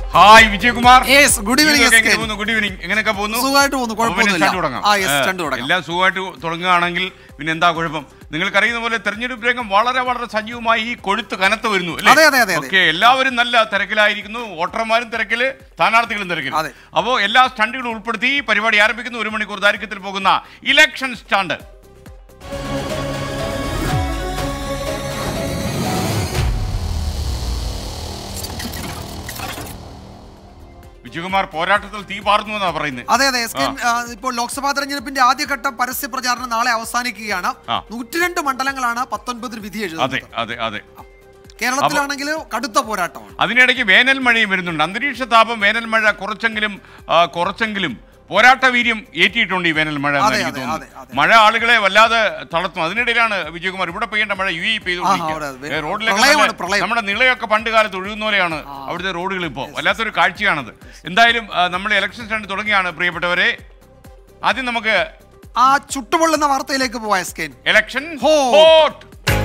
Hi Vijayakumar Yes, good evening, ജീവിതമൊക്കെ SK. എങ്ങനെ പോകുന്നു? ഗുഡ് ഈവനിങ് എങ്ങനെയൊക്കെ പോകുന്നു സുഖമായിട്ട് പോകുന്നു, അപ്പൊ പിന്നെ കുഴപ്പമൊന്നുമില്ല. സ്റ്റണ്ട് തുടങ്ങാം. ആ, yes, ഏ, സ്റ്റണ്ട് തുടങ്ങാം. എല്ലാം സുഖമായിട്ട് തുടങ്ങുകയാണെങ്കിൽ പിന്നെ എന്താ കുഴപ്പം നിങ്ങൾക്കറിയുന്ന പോലെ തെരഞ്ഞെടുപ്പ് രംഗം വളരെ വളരെ സജീവമായി ഈ കൊഴുത്ത് കനത്ത് വരുന്നു അല്ലേ? അതെ, അതെ, അതെ, അതെ. ഓക്കെ എല്ലാവരും നല്ല തിരക്കിലായിരിക്കുന്നു വോട്ടർമാരും തിരക്കില് സ്ഥാനാർത്ഥികളും തിരക്കിൽ അതെ. അപ്പോൾ എല്ലാ സ്റ്റണ്ടുകളും ഉൾപ്പെടുത്തി ഈ പരിപാടി ആരംഭിക്കുന്നു ഒരു മണിക്കൂർ ദൈർഘ്യത്തിൽ പോകുന്ന ഇലക്ഷൻ സ്റ്റാണ്ട് വിജയകുമാർ പോരാട്ടത്തിൽ തീ പാർന്നു എന്നാ പറയുന്നത് അതെ അതെ എസ് കെ ആ, ഇപ്പോൾ ലോക്സഭാ തെരഞ്ഞെടുപ്പിന്റെ ആദ്യഘട്ട പരസ്യ പ്രചാരണം നാളെ അവസാനിക്കുകയാണ് ആ. നൂറ്റിരണ്ട് മണ്ഡലങ്ങളാണ് പത്തൊൻപതിൽ വിധി അതെ എഴുതുന്നത് അതെ അതെ കേരളത്തിലാണെങ്കിൽ കടുത്ത പോരാട്ടമാണ് അതിനിടയ്ക്ക് വേനൽ മഴയും വരുന്നുണ്ട് അന്തരീക്ഷ താപം വേനൽ മഴ കുറച്ചെങ്കിലും ആ, കുറച്ചെങ്കിലും പോരാട്ട വീര്യം ഏറ്റിയിട്ടുണ്ട് ഈ വേനൽ മഴ എന്ന് അതെ, എനിക്ക് അതെ, തോന്നുന്നു അതെ, അതെ. മഴ ആളുകളെ വല്ലാതെ തളർത്തും അതിനിടയിലാണ് വിജയകുമാർ ഇവിടെ പെയ്യേണ്ട മഴ യു ഇ ആഹാ, അവിടെ അത് പെയ്തുകൊണ്ടിരിക്കുക റോഡിലൊക്കെ പ്രളയമാണ്, നല്ല- പ്രളയം. നമ്മുടെ നിളയൊക്കെ പണ്ട് കാലത്ത് ഒഴുകുന്ന പോലെയാണ് അവിടുത്തെ റോഡുകൾ ഇപ്പോൾ വല്ലാത്തൊരു കാഴ്ചയാണത് എന്തായാലും ആ, നമ്മൾ ഇലക്ഷൻ സ്റ്റാൻഡ് തുടങ്ങിയാണ് പ്രിയപ്പെട്ടവരെ ആദ്യം നമുക്ക് ആ ചുട്ടുപൊള്ളുന്ന വാർത്തയിലേക്ക് പോവാ S K election Hot. Hot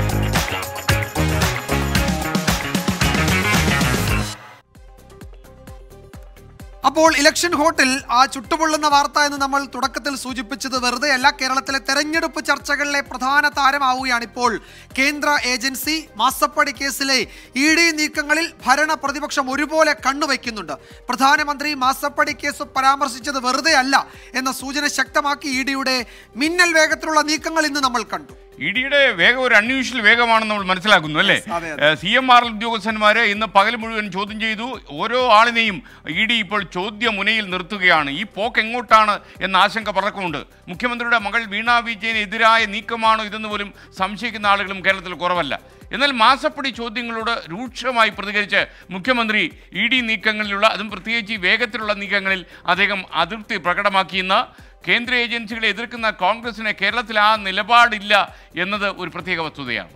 അപ്പോൾ ഇലക്ഷൻ ഹോട്ടിൽ ആ ചുട്ടുപൊള്ളുന്ന വാർത്ത എന്ന് നമ്മൾ തുടക്കത്തിൽ സൂചിപ്പിച്ചത് വെറുതെ അല്ല കേരളത്തിലെ തെരഞ്ഞെടുപ്പ് ചർച്ചകളിലെ പ്രധാന താരമാവുകയാണ് ഇപ്പോൾ കേന്ദ്ര ഏജൻസി മാസപ്പടി കേസിലെ ഇ ഡി നീക്കങ്ങളിൽ ഭരണ പ്രതിപക്ഷം ഒരുപോലെ കണ്ണുവയ്ക്കുന്നുണ്ട് പ്രധാനമന്ത്രി മാസപ്പടി കേസ് പരാമർശിച്ചത് വെറുതെ അല്ല എന്ന സൂചന ശക്തമാക്കി ഇ ഡിയുടെ മിന്നൽ വേഗത്തിലുള്ള നീക്കങ്ങൾ ഇന്ന് നമ്മൾ കണ്ടു ഇ ഡിയുടെ വേഗം ഒരു അൺയൂഷ്വൽ വേഗമാണെന്ന് നമ്മൾ മനസ്സിലാക്കുന്നു അല്ലേ അതെ, അതെ. സി എം ആർ ഉദ്യോഗസ്ഥന്മാരെ ഇന്ന് പകൽ മുഴുവൻ ചോദ്യം ചെയ്തു ഓരോ ആളിനെയും ഇ ഡി ഇപ്പോൾ ചോദ്യ മുനയിൽ നിർത്തുകയാണ് ഈ പോക്ക് എങ്ങോട്ടാണ് എന്ന ആശങ്ക പറക്കുന്നുണ്ട് മുഖ്യമന്ത്രിയുടെ മകൾ വീണ വിജയനെതിരായ നീക്കമാണോ ഇതെന്ന് പോലും സംശയിക്കുന്ന ആളുകളും കേരളത്തിൽ കുറവല്ല എന്നാൽ മാസപ്പടി ചോദ്യങ്ങളോട് രൂക്ഷമായി പ്രതികരിച്ച് മുഖ്യമന്ത്രി ഇ ഡി നീക്കങ്ങളിലുള്ള അതും പ്രത്യേകിച്ച് ഈ വേഗത്തിലുള്ള നീക്കങ്ങളിൽ അദ്ദേഹം അതൃപ്തി പ്രകടമാക്കിയെന്ന് കേന്ദ്ര ഏജൻസികളെ എതിർക്കുന്ന കോൺഗ്രസിന് കേരളത്തിൽ ആ നിലപാടില്ല എന്നത് ഒരു പ്രത്യേക വസ്തുതയാണ്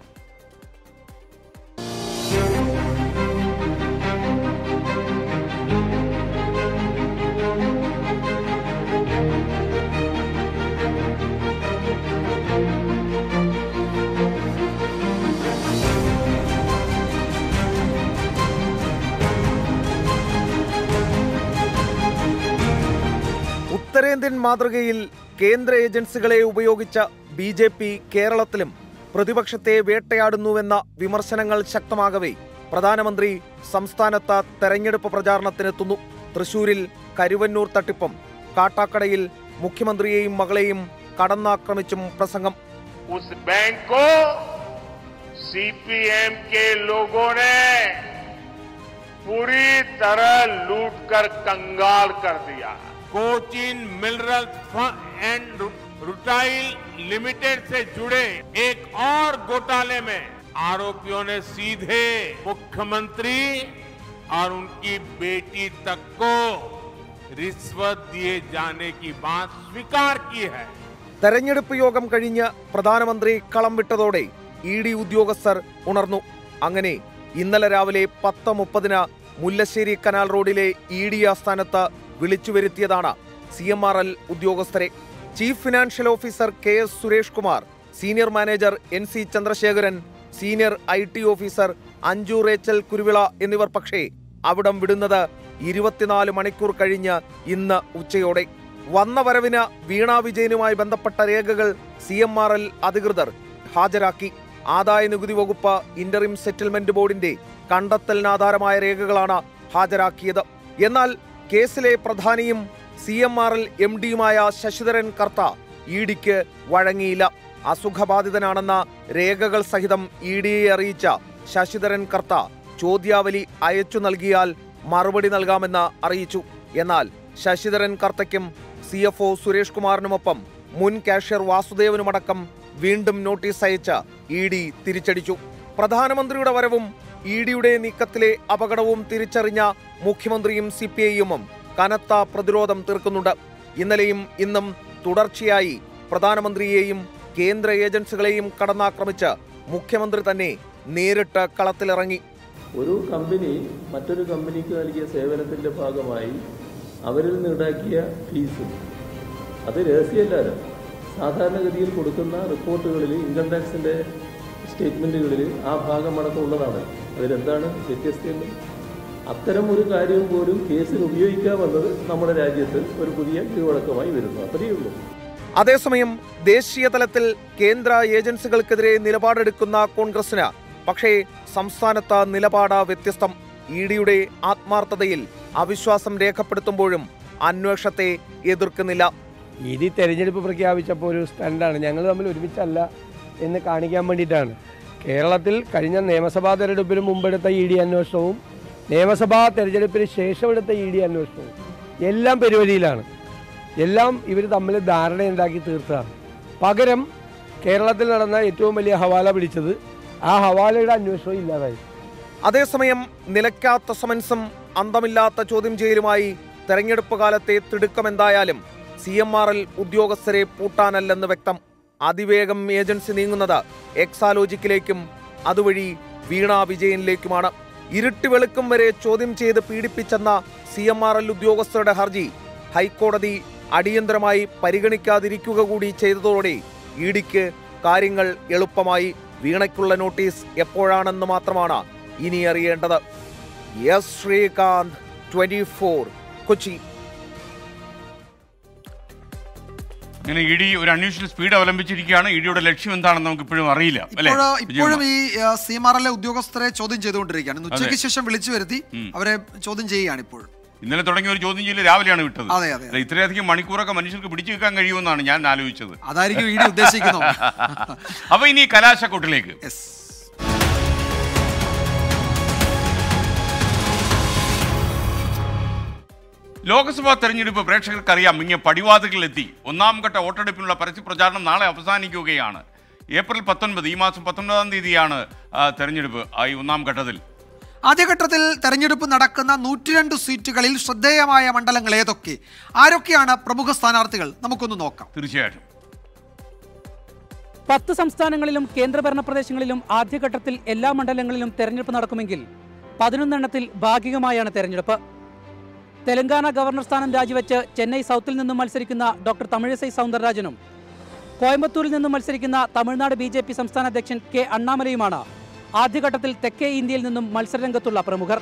ഉത്തരേന്ത്യൻ മാതൃകയിൽ കേന്ദ്ര ഏജൻസികളെ ഉപയോഗിച്ച ബി ജെ പി കേരളത്തിലും പ്രതിപക്ഷത്തെ വേട്ടയാടുന്നുവെന്ന വിമർശനങ്ങൾ ശക്തമാകവേ പ്രധാനമന്ത്രി സംസ്ഥാനത്ത് തെരഞ്ഞെടുപ്പ് പ്രചാരണത്തിനെത്തുന്നു തൃശൂരിൽ കരുവന്നൂർ തട്ടിപ്പും കാട്ടാക്കടയിൽ മുഖ്യമന്ത്രിയെയും മകളെയും കടന്നാക്രമിച്ചും പ്രസംഗം उस बैंक को सीपीएम के लोगों ने पूरी तरह लूट कर कंगाल कर दिया Cochin mineral and rutile limited से जुड़े एक और घोटाले में आरोपियों ने सीधे मुख्यमंत्री और उनकी बेटी तक को रिश्वत दिए जाने की बात स्वीकार की है തെരഞ്ഞെടുപ്പ് യോഗം കഴിഞ്ഞ് പ്രധാനമന്ത്രി കളം വിട്ടതോടെ ഇ ഡി ഉദ്യോഗസ്ഥർ ഉണർന്നു അങ്ങനെ ഇന്നലെ രാവിലെ പത്ത് മുപ്പതിന് മുല്ലശ്ശേരി കനാൽ റോഡിലെ ഇ ഡി ആസ്ഥാനത്ത് വിളിച്ചു വരുത്തിയതാണ് സി എം ആർ എൽ ഉദ്യോഗസ്ഥരെ chief financial officer K S Suresh Kumar senior manager N C Chandrasekharan senior I T officer Anju Rachel Kuruvila എന്നിവർ പക്ഷേ അവിടം വിടുന്നത് ഇരുപത്തിനാല് മണിക്കൂർ കഴിഞ്ഞ് ഇന്ന് ഉച്ചയോടെ വന്ന വരവിന് വീണ വിജയനുമായി ബന്ധപ്പെട്ട രേഖകൾ സി എം ആർ എൽ അധികൃതർ ഹാജരാക്കി ആദായ നികുതി വകുപ്പ് ഇന്ററിം സെറ്റിൽമെന്റ് ബോർഡിന്റെ കണ്ടെത്തലിനാധാരമായ രേഖകളാണ് ഹാജരാക്കിയത് എന്നാൽ കേസിലെ പ്രധാനിയും C M R L M ഡിയുമായ ശശിധരൻ കർത്ത ഇ ഡിക്ക് വഴങ്ങിയില്ല അസുഖബാധിതനാണെന്ന രേഖകൾ സഹിതം ഇ ഡിയെ അറിയിച്ച ശശിധരൻ കർത്ത ചോദ്യാവലി അയച്ചു നൽകിയാൽ മറുപടി നൽകാമെന്ന് അറിയിച്ചു എന്നാൽ ശശിധരൻ കർത്തയ്ക്കും സി എഫ് ഒ സുരേഷ് കുമാറിനുമൊപ്പം മുൻ കാഷ്യർ വാസുദേവനുമടക്കം വീണ്ടും നോട്ടീസ് അയച്ച് ഇ ഡി തിരിച്ചടിച്ചു പ്രധാനമന്ത്രിയുടെ വരവും ഇ ഡിയുടെ നീക്കത്തിലെ അപകടവും തിരിച്ചറിഞ്ഞ മുഖ്യമന്ത്രിയും സി പി ഐഎമ്മും കനത്ത പ്രതിരോധം തീർക്കുന്നുണ്ട് ഇന്നലെയും ഇന്നും തുടർച്ചയായി പ്രധാനമന്ത്രിയെയും കേന്ദ്ര ഏജൻസികളെയും കടന്നാക്രമിച്ച് മുഖ്യമന്ത്രി തന്നെ നേരിട്ട് കളത്തിലിറങ്ങി ഒരു കമ്പനി മറ്റൊരു കമ്പനിക്ക് നൽകിയ സേവനത്തിന്റെ ഭാഗമായി അവരിൽ നിന്നുണ്ടാക്കിയ ഫീസ് അത് രഹസ്യമല്ലാതെ സാധാരണഗതിയിൽ കൊടുക്കുന്ന റിപ്പോർട്ടുകളിൽ ഇൻകം ടാക്സിന്റെ സ്റ്റേറ്റ്മെന്റുകളിൽ ആ ഭാഗം അടക്കം ഉള്ളതാണ് അതിലെന്താണ് വ്യത്യസ്തയുള്ളത് അത്തരം ഒരു കാര്യം പോലും കേസിന് ഉപയോഗിക്കാമെന്നത് നമ്മുടെ രാജ്യത്ത് ഒരു പുതിയ കീഴ്വഴക്കമായി വരുന്നു അത്രയേ ഉള്ളൂ അതേസമയം ദേശീയ തലത്തിൽ കേന്ദ്ര ഏജൻസികൾക്കെതിരെ നിലപാടെടുക്കുന്ന കോൺഗ്രസിന് പക്ഷേ സംസ്ഥാനത്ത് നിലപാട് വ്യത്യസ്തം ഇ ഡിയുടെ ആത്മാർത്ഥതയിൽ അവിശ്വാസം രേഖപ്പെടുത്തുമ്പോഴും അന്വേഷണത്തെ എതിർക്കുന്നില്ല ഇനി തെരഞ്ഞെടുപ്പ് പ്രഖ്യാപിച്ചപ്പോൾ ഒരു സ്റ്റണ്ടാണ് ഞങ്ങൾ തമ്മിൽ ഒരുമിച്ചല്ല എന്ന് കാണിക്കാൻ വേണ്ടിയിട്ടാണ് കേരളത്തിൽ കഴിഞ്ഞ നിയമസഭാ തെരഞ്ഞെടുപ്പിന് മുമ്പെടുത്ത ഇ ഡി അന്വേഷണവും നിയമസഭാ തെരഞ്ഞെടുപ്പിന് ശേഷം എടുത്ത ഇ ഡി അന്വേഷണവും എല്ലാം പെരുവഴിയിലാണ് എല്ലാം ഇവർ തമ്മിൽ ധാരണയുണ്ടാക്കി തീർത്തതാണ് പകരം കേരളത്തിൽ നടന്ന ഏറ്റവും വലിയ ഹവാല പിടിച്ചത് ആ ഹവാലയുടെ അന്വേഷണം ഇല്ലാതായി അതേസമയം നിലയ്ക്കാത്ത സമൻസും അന്തമില്ലാത്ത ചോദ്യം ചെയ്യലുമായി തെരഞ്ഞെടുപ്പ് കാലത്തെ തിടുക്കമെന്തായാലും സി എം ആർ എൽ ഉദ്യോഗസ്ഥരെ പൂട്ടാനല്ലെന്ന് വ്യക്തം അതിവേഗം ഏജൻസി നീങ്ങുന്നത് എക്സാലോജിക്കിലേക്കും അതുവഴി വീണ വിജയനിലേക്കുമാണ് ഇരുട്ടി വെളുക്കും വരെ ചോദ്യം ചെയ്ത് പീഡിപ്പിച്ചെന്ന സി എം ആർ എൽ ഉദ്യോഗസ്ഥരുടെ ഹർജി ഹൈക്കോടതി അടിയന്തരമായി പരിഗണിക്കാതിരിക്കുക കൂടി ചെയ്തതോടെ ഇ ഡിക്ക് കാര്യങ്ങൾ എളുപ്പമായി വീണയ്ക്കുള്ള നോട്ടീസ് എപ്പോഴാണെന്ന് മാത്രമാണ് ഇനി അറിയേണ്ടത് S Sreekanth twenty four Kochi ഇങ്ങനെ ഇ ഡി ഒരു അൺയൂഷ്വൽ സ്പീഡ് അവലംബിച്ചിരിക്കുകയാണ് ഇ ഡിയുടെ ലക്ഷ്യം എന്താണെന്ന് നമുക്ക് ഇപ്പോഴും അറിയില്ല അല്ലേ ഇപ്പോഴും ഇപ്പോഴും വിജയകുമാർ? ഈ സിമാറിലെ ഉദ്യോഗസ്ഥരെ ചോദ്യം ചെയ്തുകൊണ്ടിരിക്കുകയാണ് ഇന്ന് ഉച്ചയ്ക്ക് ശേഷം വിളിച്ചു വരുത്തി അവരെ ചോദ്യം ചെയ്യുകയാണ് ഇപ്പോഴും ഇന്നലെ തുടങ്ങിയ ഒരു ചോദ്യം ചെയ്യൽ രാവിലെയാണ് വിട്ടത് അതെ, അതെ. അല്ല, ഇത്രയധികം മണിക്കൂറൊക്കെ മനുഷ്യർക്ക് പിടിച്ചു വെക്കാൻ കഴിയുമെന്നാണ് ഞാൻ ആലോചിച്ചത് അതായിരിക്കും ഇ ഡി ഉദ്ദേശിക്കുന്നത് അപ്പൊ ഇനി കലാശക്കൊട്ടിലേക്ക് യെസ് ലോക്സഭാ തെരഞ്ഞെടുപ്പ് പ്രേക്ഷകർക്കറിയാം ഇങ്ങനെ പടിവാതികളിലെത്തി ഒന്നാം ഘട്ട വോട്ടെടുപ്പിനുള്ള പരസ്യ പ്രചാരണം നാളെ അവസാനിക്കുകയാണ് ഏപ്രിൽ പത്തൊൻപത് ഈ മാസം പത്തൊൻപതാം തീയതിയാണ് ആ, തെരഞ്ഞെടുപ്പ് ആ, ഈ ഒന്നാം ഘട്ടത്തിൽ ആദ്യഘട്ടത്തിൽ തെരഞ്ഞെടുപ്പ് നടക്കുന്ന നൂറ്റിരണ്ട് സീറ്റുകളിൽ ശ്രദ്ധേയമായ മണ്ഡലങ്ങൾ ഏതൊക്കെ ആരൊക്കെയാണ് പ്രമുഖ സ്ഥാനാർത്ഥികൾ നമുക്കൊന്ന് നോക്കാം തീർച്ചയായിട്ടും പത്ത് സംസ്ഥാനങ്ങളിലും കേന്ദ്രഭരണ പ്രദേശങ്ങളിലും ആദ്യഘട്ടത്തിൽ എല്ലാ മണ്ഡലങ്ങളിലും തെരഞ്ഞെടുപ്പ് നടക്കുമെങ്കിൽ പതിനൊന്നെണ്ണത്തിൽ ഭാഗികമായാണ് തെരഞ്ഞെടുപ്പ് തെലങ്കാന ഗവർണർ സ്ഥാനം രാജിവെച്ച് ചെന്നൈ സൗത്തിൽ നിന്നും മത്സരിക്കുന്ന ഡോക്ടർ തമിഴിസൈ സൗന്ദരരാജനും കോയമ്പത്തൂരിൽ നിന്നും മത്സരിക്കുന്ന തമിഴ്നാട് ബി ജെ പി സംസ്ഥാന അധ്യക്ഷൻ കെ അണ്ണാമലയുമാണ് ആദ്യഘട്ടത്തിൽ തെക്കേ ഇന്ത്യയിൽ നിന്നും മത്സരരംഗത്തുള്ള പ്രമുഖർ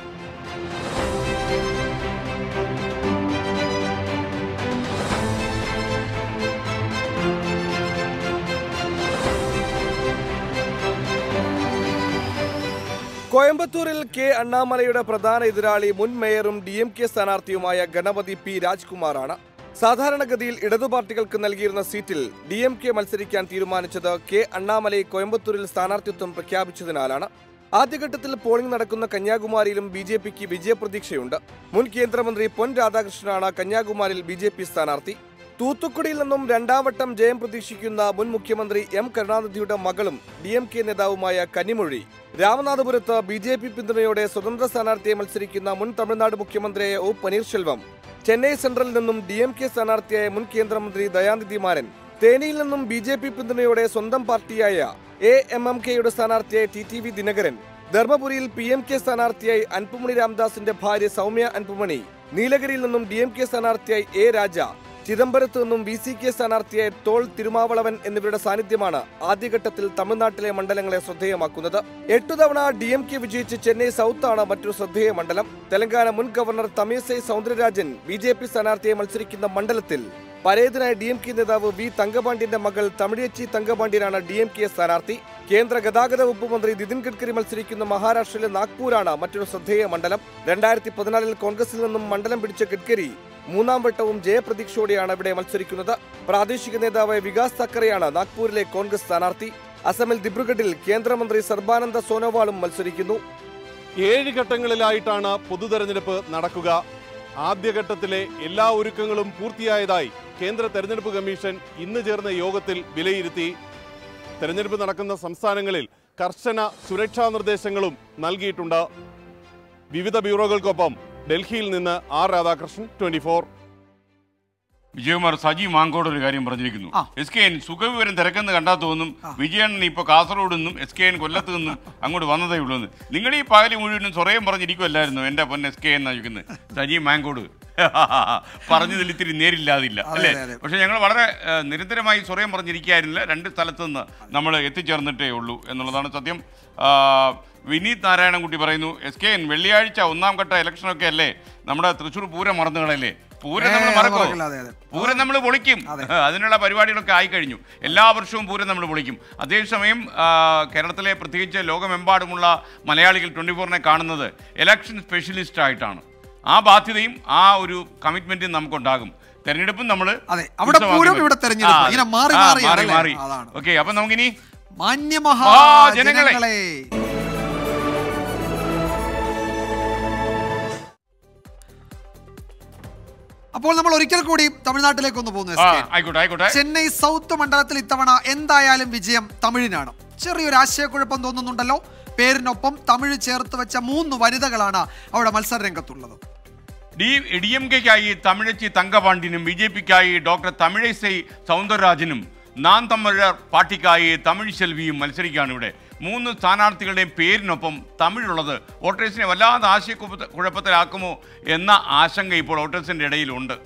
കോയമ്പത്തൂരിൽ കെ അണ്ണാമലയുടെ പ്രധാന എതിരാളി മുൻ മേയറും ഡി എം കെ സ്ഥാനാർത്ഥിയുമായ ഗണപതി പി രാജ്കുമാറാണ് സാധാരണഗതിയിൽ ഇടതു പാർട്ടികൾക്ക് നൽകിയിരുന്ന സീറ്റിൽ ഡി എം കെ മത്സരിക്കാൻ തീരുമാനിച്ചത് കെ അണ്ണാമലയെ കോയമ്പത്തൂരിൽ സ്ഥാനാർത്ഥിത്വം പ്രഖ്യാപിച്ചതിനാലാണ് ആദ്യഘട്ടത്തിൽ പോളിംഗ് നടക്കുന്ന കന്യാകുമാരിയിലും ബി ജെ പിക്ക് വിജയപ്രതീക്ഷയുണ്ട് മുൻ കേന്ദ്രമന്ത്രി പൊൻ രാധാകൃഷ്ണനാണ് കന്യാകുമാരിയിൽ ബി ജെ പി സ്ഥാനാർത്ഥി തൂത്തുക്കുടിയിൽ നിന്നും രണ്ടാം വട്ടം ജയം പ്രതീക്ഷിക്കുന്ന മുൻ മുഖ്യമന്ത്രി എം കരുണാനിധിയുടെ മകളും ഡി എം കെ നേതാവുമായ കന്നിമൊഴി രാമനാഥപുരത്ത് ബി ജെ പി പിന്തുണയോടെ സ്വതന്ത്ര സ്ഥാനാർത്ഥിയെ മത്സരിക്കുന്ന മുൻ തമിഴ്നാട് മുഖ്യമന്ത്രിയായ ഒ പനീർശെൽവം ചെന്നൈ സെൻട്രലിൽ നിന്നും ഡി എം കെ സ്ഥാനാർത്ഥിയായ മുൻ കേന്ദ്രമന്ത്രി ദയാനിധി മാരൻ തേനിയിൽ നിന്നും ബി ജെ പി പിന്തുണയോടെ സ്വന്തം പാർട്ടിയായ എ എം എം കെയുടെ സ്ഥാനാർത്ഥിയായ ടി ടി വി ദിനകരൻ ധർമ്മപുരിയിൽ പി എം കെ സ്ഥാനാർത്ഥിയായി അൻപുമണി രാംദാസിന്റെ ഭാര്യ സൗമ്യ അൻപുമണി നീലഗിരിയിൽ നിന്നും ഡി എം കെ സ്ഥാനാർത്ഥിയായി എ രാജ ചിദംബരത്ത് നിന്നും ബി സി കെ സ്ഥാനാർത്ഥിയായ തോൾ തിരുമാവളവൻ എന്നിവരുടെ സാന്നിധ്യമാണ് ആദ്യഘട്ടത്തിൽ തമിഴ്നാട്ടിലെ മണ്ഡലങ്ങളെ ശ്രദ്ധേയമാക്കുന്നത് എട്ടു തവണ ഡി എം കെ വിജയിച്ച് ചെന്നൈ സൗത്ത് ആണ് മറ്റൊരു ശ്രദ്ധേയ മണ്ഡലം തെലങ്കാന മുൻ governor Tamilisai Soundararajan B J P സ്ഥാനാർത്ഥിയെ മത്സരിക്കുന്ന മണ്ഡലത്തിൽ പരേതനായ ഡി എം കെ നേതാവ് വി തങ്കപാണ്ഡ്യന്റെ മകൾ തമിഴച്ചി തങ്കപാണ്ഡ്യനാണ് ഡി എം കെ സ്ഥാനാർത്ഥി കേന്ദ്ര ഗതാഗത വകുപ്പ് മന്ത്രി നിതിൻ ഗഡ്കരി മത്സരിക്കുന്ന മഹാരാഷ്ട്രയിലെ നാഗ്പൂരാണ് മറ്റൊരു ശ്രദ്ധേയ മണ്ഡലം രണ്ടായിരത്തി പതിനാലിൽ കോൺഗ്രസിൽ നിന്നും മണ്ഡലം പിടിച്ച ഗഡ്കരി മൂന്നാം വട്ടവും ജയപ്രതീക്ഷയോടെയാണ് ഇവിടെ മത്സരിക്കുന്നത് പ്രാദേശിക നേതാവായ വികാസ് തക്കറെയാണ് നാഗ്പൂരിലെ കോൺഗ്രസ് സ്ഥാനാർത്ഥി അസമിൽ ദിബ്രുഗഡിൽ കേന്ദ്രമന്ത്രി സർബാനന്ദ സോനോവാളും മത്സരിക്കുന്നു ഏഴ് ഘട്ടങ്ങളിലായിട്ടാണ് പൊതുതെരഞ്ഞെടുപ്പ് നടക്കുക ആദ്യഘട്ടത്തിലെ എല്ലാ ഒരുക്കങ്ങളും പൂർത്തിയായതായി കേന്ദ്ര തെരഞ്ഞെടുപ്പ് കമ്മീഷൻ ഇന്ന് ചേർന്ന യോഗത്തിൽ വിലയിരുത്തി തെരഞ്ഞെടുപ്പ് നടക്കുന്ന സംസ്ഥാനങ്ങളിൽ കർശന സുരക്ഷാ നിർദ്ദേശങ്ങളും നൽകിയിട്ടുണ്ട് വിവിധ ബ്യൂറോകൾക്കൊപ്പം ഡൽഹിയിൽ നിന്ന് ആർ രാധാകൃഷ്ണൻ ട്വന്റി വിജയകുമാർ സജി മാങ്കോട് ഒരു കാര്യം പറഞ്ഞിരിക്കുന്നു ആ. എസ് കെ എൻ സുഖവിവരം തിരക്കെന്ന് കണ്ടാൽ തോന്നും വിജയൻ ഇപ്പൊ കാസർഗോഡ് നിന്നും എസ് കെ എൻ കൊല്ലത്ത് നിന്നും അങ്ങോട്ട് വന്നതേ ഉള്ളൂ എന്ന് നിങ്ങൾ ഈ പകല് മുഴുവനും സ്വറയം പറഞ്ഞിരിക്കുമല്ലായിരുന്നു എന്റെ പൊൻ എസ് കെ എന്നാ ചോദിക്കുന്നത് സജി മാങ്കോട് പറഞ്ഞതിൽ ഇത്തിരി നേരില്ലാതില്ല അതെ, അല്ലേ അതെ, അതെ. പക്ഷെ ഞങ്ങൾ വളരെ ഏഹ്, നിരന്തരമായി സ്വയം പറഞ്ഞിരിക്കുകയായിരുന്നില്ല രണ്ട് സ്ഥലത്ത് നിന്ന് നമ്മൾ എത്തിച്ചേർന്നിട്ടേ ഉള്ളൂ എന്നുള്ളതാണ് സത്യം ആ, വിനീത് നാരായണൻകുട്ടി പറയുന്നു എസ് കെ എൻ വെള്ളിയാഴ്ച ഒന്നാം ഘട്ട ഇലക്ഷനൊക്കെ അല്ലേ നമ്മുടെ തൃശ്ശൂർ പൂരം മറന്നുകളല്ലേ പൂരം നമ്മൾ ഏ, അത് മറക്കോ മറക്കില്ല, അതെ, അതെ. പൂരം നമ്മൾ പൊളിക്കും അതിനുള്ള പരിപാടികളൊക്കെ ആയിക്കഴിഞ്ഞു എല്ലാ വർഷവും പൂരം നമ്മൾ പൊളിക്കും അതേസമയം ആ, കേരളത്തിലെ പ്രത്യേകിച്ച് ലോകമെമ്പാടുമുള്ള മലയാളികൾ ട്വൻറ്റി ഫോറിനെ കാണുന്നത് ഇലക്ഷൻ സ്പെഷ്യലിസ്റ്റ് ആയിട്ടാണ് ആ ബാധ്യതയും ആ ഒരു കമ്മിറ്റ്മെന്റും നമുക്കുണ്ടാകും തെരഞ്ഞെടുപ്പും നമ്മൾ അതെ, അവിടെ പൂരം, ഇവിടെ തെരഞ്ഞെടുപ്പ്. ഇങ്ങനെ മാറി മാറിയാണ് മാറി അല്ലേ? മാറി അതാണ്. ഓക്കെ അപ്പൊ നമുക്കിനി മാന്യമഹാ ആ, ജനങ്ങളെ. ജനങ്ങളെ അപ്പോൾ നമ്മൾ ഒരിക്കൽ കൂടി തമിഴ്നാട്ടിലേക്ക് ഒന്ന് പോകുന്നു ആ, എസ് കെ. ആയിക്കോട്ടെ ആയിക്കോട്ടെ ചെന്നൈ സൗത്ത് മണ്ഡലത്തിൽ ഇത്തവണ എന്തായാലും വിജയം തമിഴിനാണ് ചെറിയൊരു ആശയക്കുഴപ്പം തോന്നുന്നുണ്ടല്ലോ പേരിനൊപ്പം തമിഴ് ചേർത്ത് വെച്ച മൂന്ന് വനിതകളാണ് അവിടെ മത്സര രംഗത്തുള്ളത് ഡി ഡി എം കെക്കായി തമിഴച്ചി തങ്കപാണ്ഡ്യനും ബി ജെ പിക്കായി ഡോക്ടർ തമിഴിസൈ സൗന്ദരരാജനും നാം തമിഴർ പാർട്ടിക്കായി തമിഴ് സെൽവിയും മത്സരിക്കുകയാണ് ഇവിടെ മൂന്ന് സ്ഥാനാർത്ഥികളുടെയും പേരിനൊപ്പം തമിഴുള്ളത് വോട്ടേഴ്സിനെ വല്ലാതെ ആശയക്കുഴപ്പ കുഴപ്പത്തിലാക്കുമോ എന്ന ആശങ്ക ഇപ്പോൾ വോട്ടേഴ്സിൻ്റെ ഇടയിലുണ്ട്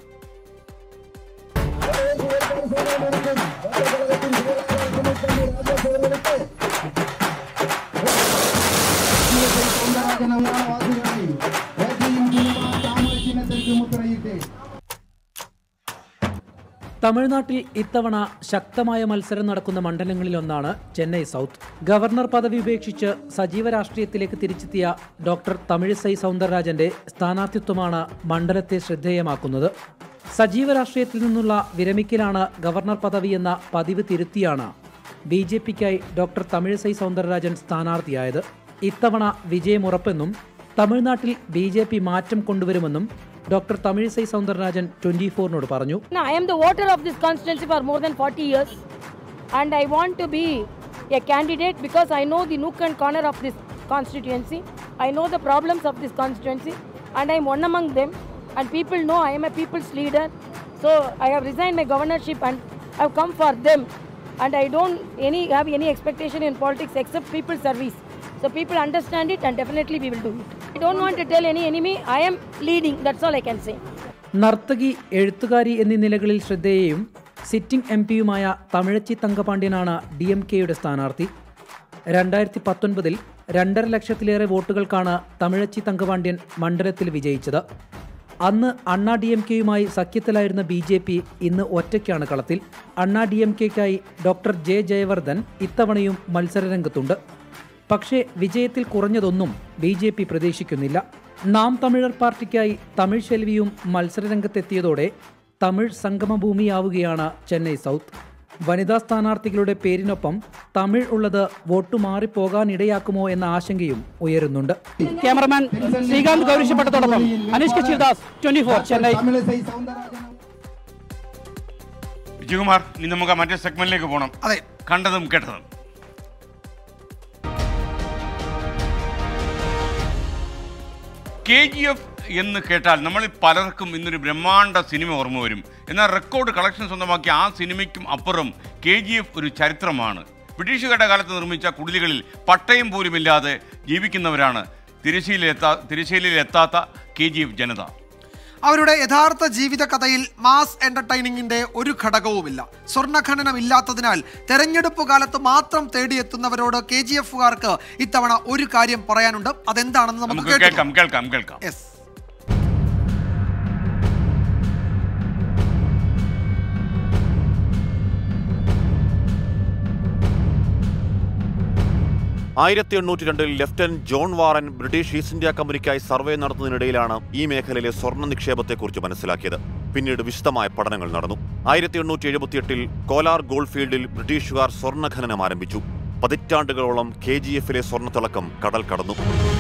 തമിഴ്നാട്ടിൽ ഇത്തവണ ശക്തമായ മത്സരം നടക്കുന്ന മണ്ഡലങ്ങളിലൊന്നാണ് ചെന്നൈ സൗത്ത് ഗവർണർ പദവി ഉപേക്ഷിച്ച് സജീവ രാഷ്ട്രീയത്തിലേക്ക് തിരിച്ചെത്തിയ ഡോക്ടർ തമിഴിസൈ സൗന്ദരരാജന്റെ സ്ഥാനാർത്ഥിത്വമാണ് മണ്ഡലത്തെ ശ്രദ്ധേയമാക്കുന്നത് സജീവ രാഷ്ട്രീയത്തിൽ നിന്നുള്ള വിരമിക്കലാണ് ഗവർണർ പദവി എന്ന പതിവ് തിരുത്തിയാണ് ബി ജെ പിക്കായി ഡോക്ടർ തമിഴിസൈ സൗന്ദരരാജൻ സ്ഥാനാർത്ഥിയായത് ഇത്തവണ വിജയമുറപ്പെന്നും തമിഴ്നാട്ടിൽ ബി ജെ പി മാറ്റം കൊണ്ടുവരുമെന്നും ഡോക്ടർ തമിഴിസൈ സൗന്ദരരാജൻ ട്വന്റി ഫോറിനോട് പറഞ്ഞു No, I am the voter of this constituency for more than 40 years and I want to be a candidate because I know the nook and corner of this constituency. I know the problems of this constituency and I am one among them and people know I am a people's leader. So I have resigned my governorship and I have come for them and I don't any have any expectation in politics except people service. So people understand it and definitely we will do it. I don't want to tell any enemy I am leading. That's all I can say. നർത്തകി എഴുത്തുകാരി എന്നീ നിലകളിൽ ശ്രദ്ധേയയും sitting M പിയുമായ തമിഴച്ചി തങ്കപാണ്ഡ്യനാണ് D M കെയുടെ സ്ഥാനാർത്ഥി രണ്ടായിരത്തി പത്തൊൻപതിൽ രണ്ടര ലക്ഷത്തിലേറെ വോട്ടുകൾക്കാണ് തമിഴച്ചി തങ്കപാണ്ഡ്യൻ മണ്ഡലത്തിൽ വിജയിച്ചത് അന്ന് അണ്ണാ ഡി എം കെയുമായി സഖ്യത്തിലായിരുന്ന ബി ജെ പി ഇന്ന് ഒറ്റയ്ക്കാണ് കളത്തിൽ അണ്ണാ ഡി എം കെക്കായി ഡോക്ടർ ജെ ജയവർദ്ധൻ ഇത്തവണയും മത്സരരംഗത്തുണ്ട് പക്ഷേ വിജയത്തിൽ കുറഞ്ഞതൊന്നും ബി ജെ പി പ്രതീക്ഷിക്കുന്നില്ല നാം തമിഴർ പാർട്ടിക്കായി തമിഴ് ശെൽവിയും മത്സരരംഗത്തെത്തിയതോടെ തമിഴ് സംഗമഭൂമിയാവുകയാണ് ചെന്നൈ സൗത്ത് വനിതാ സ്ഥാനാർത്ഥികളുടെ പേരിനൊപ്പം തമിഴ് ഉള്ളത് വോട്ടു മാറിപ്പോകാനിടയാക്കുമോ എന്ന ആശങ്കയും ഉയരുന്നുണ്ട് ക്യാമറമാൻ ശ്രീകാന്ത് ഗൗരിശപ്പെട്ടതോടൊപ്പം അനീഷ് കശിദാസ് ട്വന്റി ഫോർ ചെന്നൈ വിജയകുമാർ ഇനി നമുക്ക് മറ്റേ സെഗ്മെന്റിലേക്ക് പോകണം അതെ കണ്ടതും കേട്ടതും കെ ജി എഫ് എന്ന് കേട്ടാൽ നമ്മളിൽ പലർക്കും ഇന്നൊരു ബ്രഹ്മാണ്ഡ സിനിമ ഓർമ്മ വരും എന്നാൽ റെക്കോർഡ് കളക്ഷൻ സ്വന്തമാക്കിയ ആ സിനിമയ്ക്കും അപ്പുറം കെ ജി എഫ് ഒരു ചരിത്രമാണ് ബ്രിട്ടീഷുകാരുടെ കാലത്ത് നിർമ്മിച്ച കുടിലുകളിൽ പട്ടയം പോലുമില്ലാതെ ജീവിക്കുന്നവരാണ് തിരശ്ശീലെത്താ തിരശ്ശീലയിലെത്താത്ത കെ ജി എഫ് ജനത അവരുടെ യഥാർത്ഥ ജീവിത കഥയിൽ മാസ് എന്റർടൈനിങ്ങിന്റെ ഒരു ഘടകവുമില്ല സ്വർണ്ണഖനനം ഇല്ലാത്തതിനാൽ തെരഞ്ഞെടുപ്പ് കാലത്ത് മാത്രം തേടിയെത്തുന്നവരോട് കെ ജി എഫുകാർക്ക് ഇത്തവണ ഒരു കാര്യം പറയാനുണ്ട് അതെന്താണെന്ന് നമുക്ക് നമുക്ക് കേൾക്കാം കേൾക്കാം കേൾക്കാം കേൾക്കാം യെസ് ആയിരത്തി എണ്ണൂറ്റി രണ്ടിൽ lieutenant John Warren British East India കമ്പനിക്കായി സർവേ നടത്തുന്നതിനിടയിലാണ് ഈ മേഖലയിലെ സ്വർണ്ണ നിക്ഷേപത്തെക്കുറിച്ച് മനസ്സിലാക്കിയത് പിന്നീട് വിശദമായ പഠനങ്ങൾ നടന്നു ആയിരത്തി എണ്ണൂറ്റി എഴുപത്തിയെട്ടിൽ കോലാർ ഗോൾഡ് ഫീൽഡിൽ ബ്രിട്ടീഷുകാർ സ്വർണ്ണ ഖനനം ആരംഭിച്ചു പതിറ്റാണ്ടുകളോളം കെ ജി എഫിലെ സ്വർണ്ണത്തിളക്കം കടൽ കടന്നു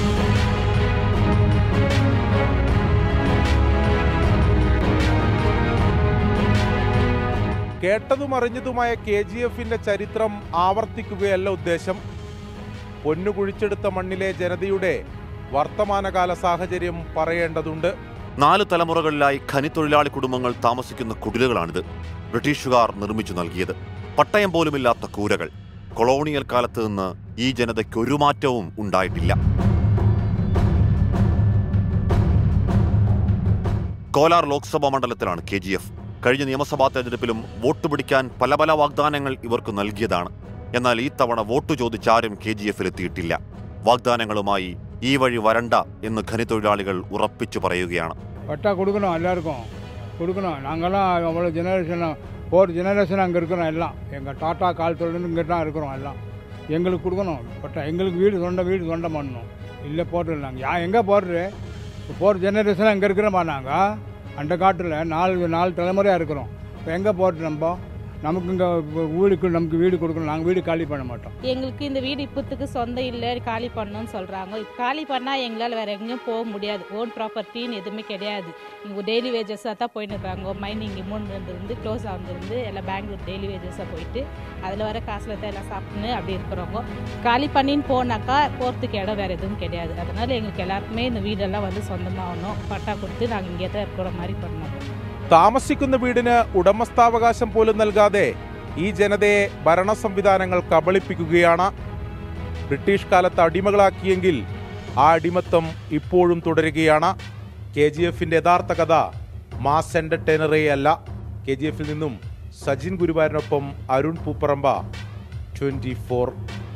കേട്ടതും അറിഞ്ഞതുമായ കെ ജി എഫിന്റെ ചരിത്രം ആവർത്തിക്കുകയല്ല ഉദ്ദേശം പൊന്നു കുഴിച്ചെടുത്ത മണ്ണിലെ ജനതയുടെ വർത്തമാനകാല സാഹചര്യം പറയേണ്ടതുണ്ട് നാല് തലമുറകളിലായി ഖനിത്തൊഴിലാളി കുടുംബങ്ങൾ താമസിക്കുന്ന കുടിലുകളാണിത് ബ്രിട്ടീഷുകാർ നിർമ്മിച്ചു നൽകിയത് പട്ടയം പോലുമില്ലാത്ത കൂരകൾ കൊളോണിയൽ കാലത്ത് നിന്ന് ഈ ജനതയ്ക്ക് ഒരു മാറ്റവും ഉണ്ടായിട്ടില്ല കോലാർ ലോക്സഭാ മണ്ഡലത്തിലാണ് കെ ജി എഫ് കഴിഞ്ഞ നിയമസഭാ തെരഞ്ഞെടുപ്പിലും വോട്ട് പിടിക്കാൻ പല പല വാഗ്ദാനങ്ങൾ ഇവർക്ക് നൽകിയതാണ് എന്നാൽ ഈ തവണ വോട്ട് ചോദിച്ചാരും കെ ജി എഫിലെത്തിയിട്ടില്ല വാഗ്ദാനങ്ങളുമായി ഈ വഴി വരണ്ട എന്ന് ഖനിത്തൊഴിലാളികൾ ഉറപ്പിച്ചു പറയുകയാണ് பட்டா கொடுக்கணும் எல்லாருக்கும் கொடுக்கணும் நாங்கள்லாம் அவ்வளோ ஜெனரேஷன் ஃபோர் ஜெனரேஷன் அங்கே இருக்கிறோம் எல்லாம் எங்கள் டாட்டா காலத்துலேருந்து இங்கே தான் இருக்கிறோம் எல்லாம் எங்களுக்கு கொடுக்கணும் பட்டா எங்களுக்கு வீடு சொந்த வீடு சொந்தம் பண்ணணும் இல்லை போட்டுடலாம் நாங்கள் யா எங்கே போடுறது ஃபோர் ஜெனரேஷன் அங்கே இருக்கிறோமா நாங்கள் அந்த காட்டில் நாலு நாலு தலைமுறையாக இருக்கிறோம் இப்போ எங்கே போட்டு நம்ம நமக்கு இங்கே வீடுக்கு நமக்கு வீடு கொடுக்கணும் நாங்கள் வீடு காலி பண்ண மாட்டோம் எங்களுக்கு இந்த வீடு இப்போத்துக்கு சொந்தம் இல்லை காலி பண்ணணும்னு சொல்கிறாங்க காலி பண்ணால் எங்களால் வேறு எங்கேயும் போக முடியாது ஓன் ப்ராப்பர்ட்டின்னு எதுவுமே கிடையாது இங்கே டெய்லி வேஜஸாக தான் போயின்னு இருக்காங்க மைனிங் இமௌண்ட் க்ளோஸ் ஆகுதுருந்து எல்லாம் பெங்களூர் டெய்லி வேஜஸாக போயிட்டு அதில் வர காசில் தான் எல்லாம் சாப்பிட்டுன்னு அப்படி இருக்கிறவங்க காலி பண்ணின்னு போனாக்கா போகிறதுக்கு இடம் வேறு எதுவும் கிடையாது அதனால் எங்களுக்கு எல்லாருக்குமே இந்த வீடெல்லாம் வந்து சொந்தமாகணும் பட்டா கொடுத்து நாங்கள் இங்கே தான் இருக்கிற மாதிரி பண்ணணும் താമസിക്കുന്ന വീടിന് ഉടമസ്ഥാവകാശം പോലും നൽകാതെ ഈ ജനതയെ ഭരണ സംവിധാനങ്ങൾ കബളിപ്പിക്കുകയാണ് ബ്രിട്ടീഷ് കാലത്ത് അടിമകളാക്കിയെങ്കിൽ ആ അടിമത്തം ഇപ്പോഴും തുടരുകയാണ് കെ ജി എഫിന്റെ യഥാർത്ഥ കഥ മാസ് എന്റർടൈനറേ അല്ല കെ ജി എഫിൽ നിന്നും സജിൻ ഗുരുവാരനൊപ്പം അരുൺ പൂപ്പറമ്പ ട്വന്റി ഫോർ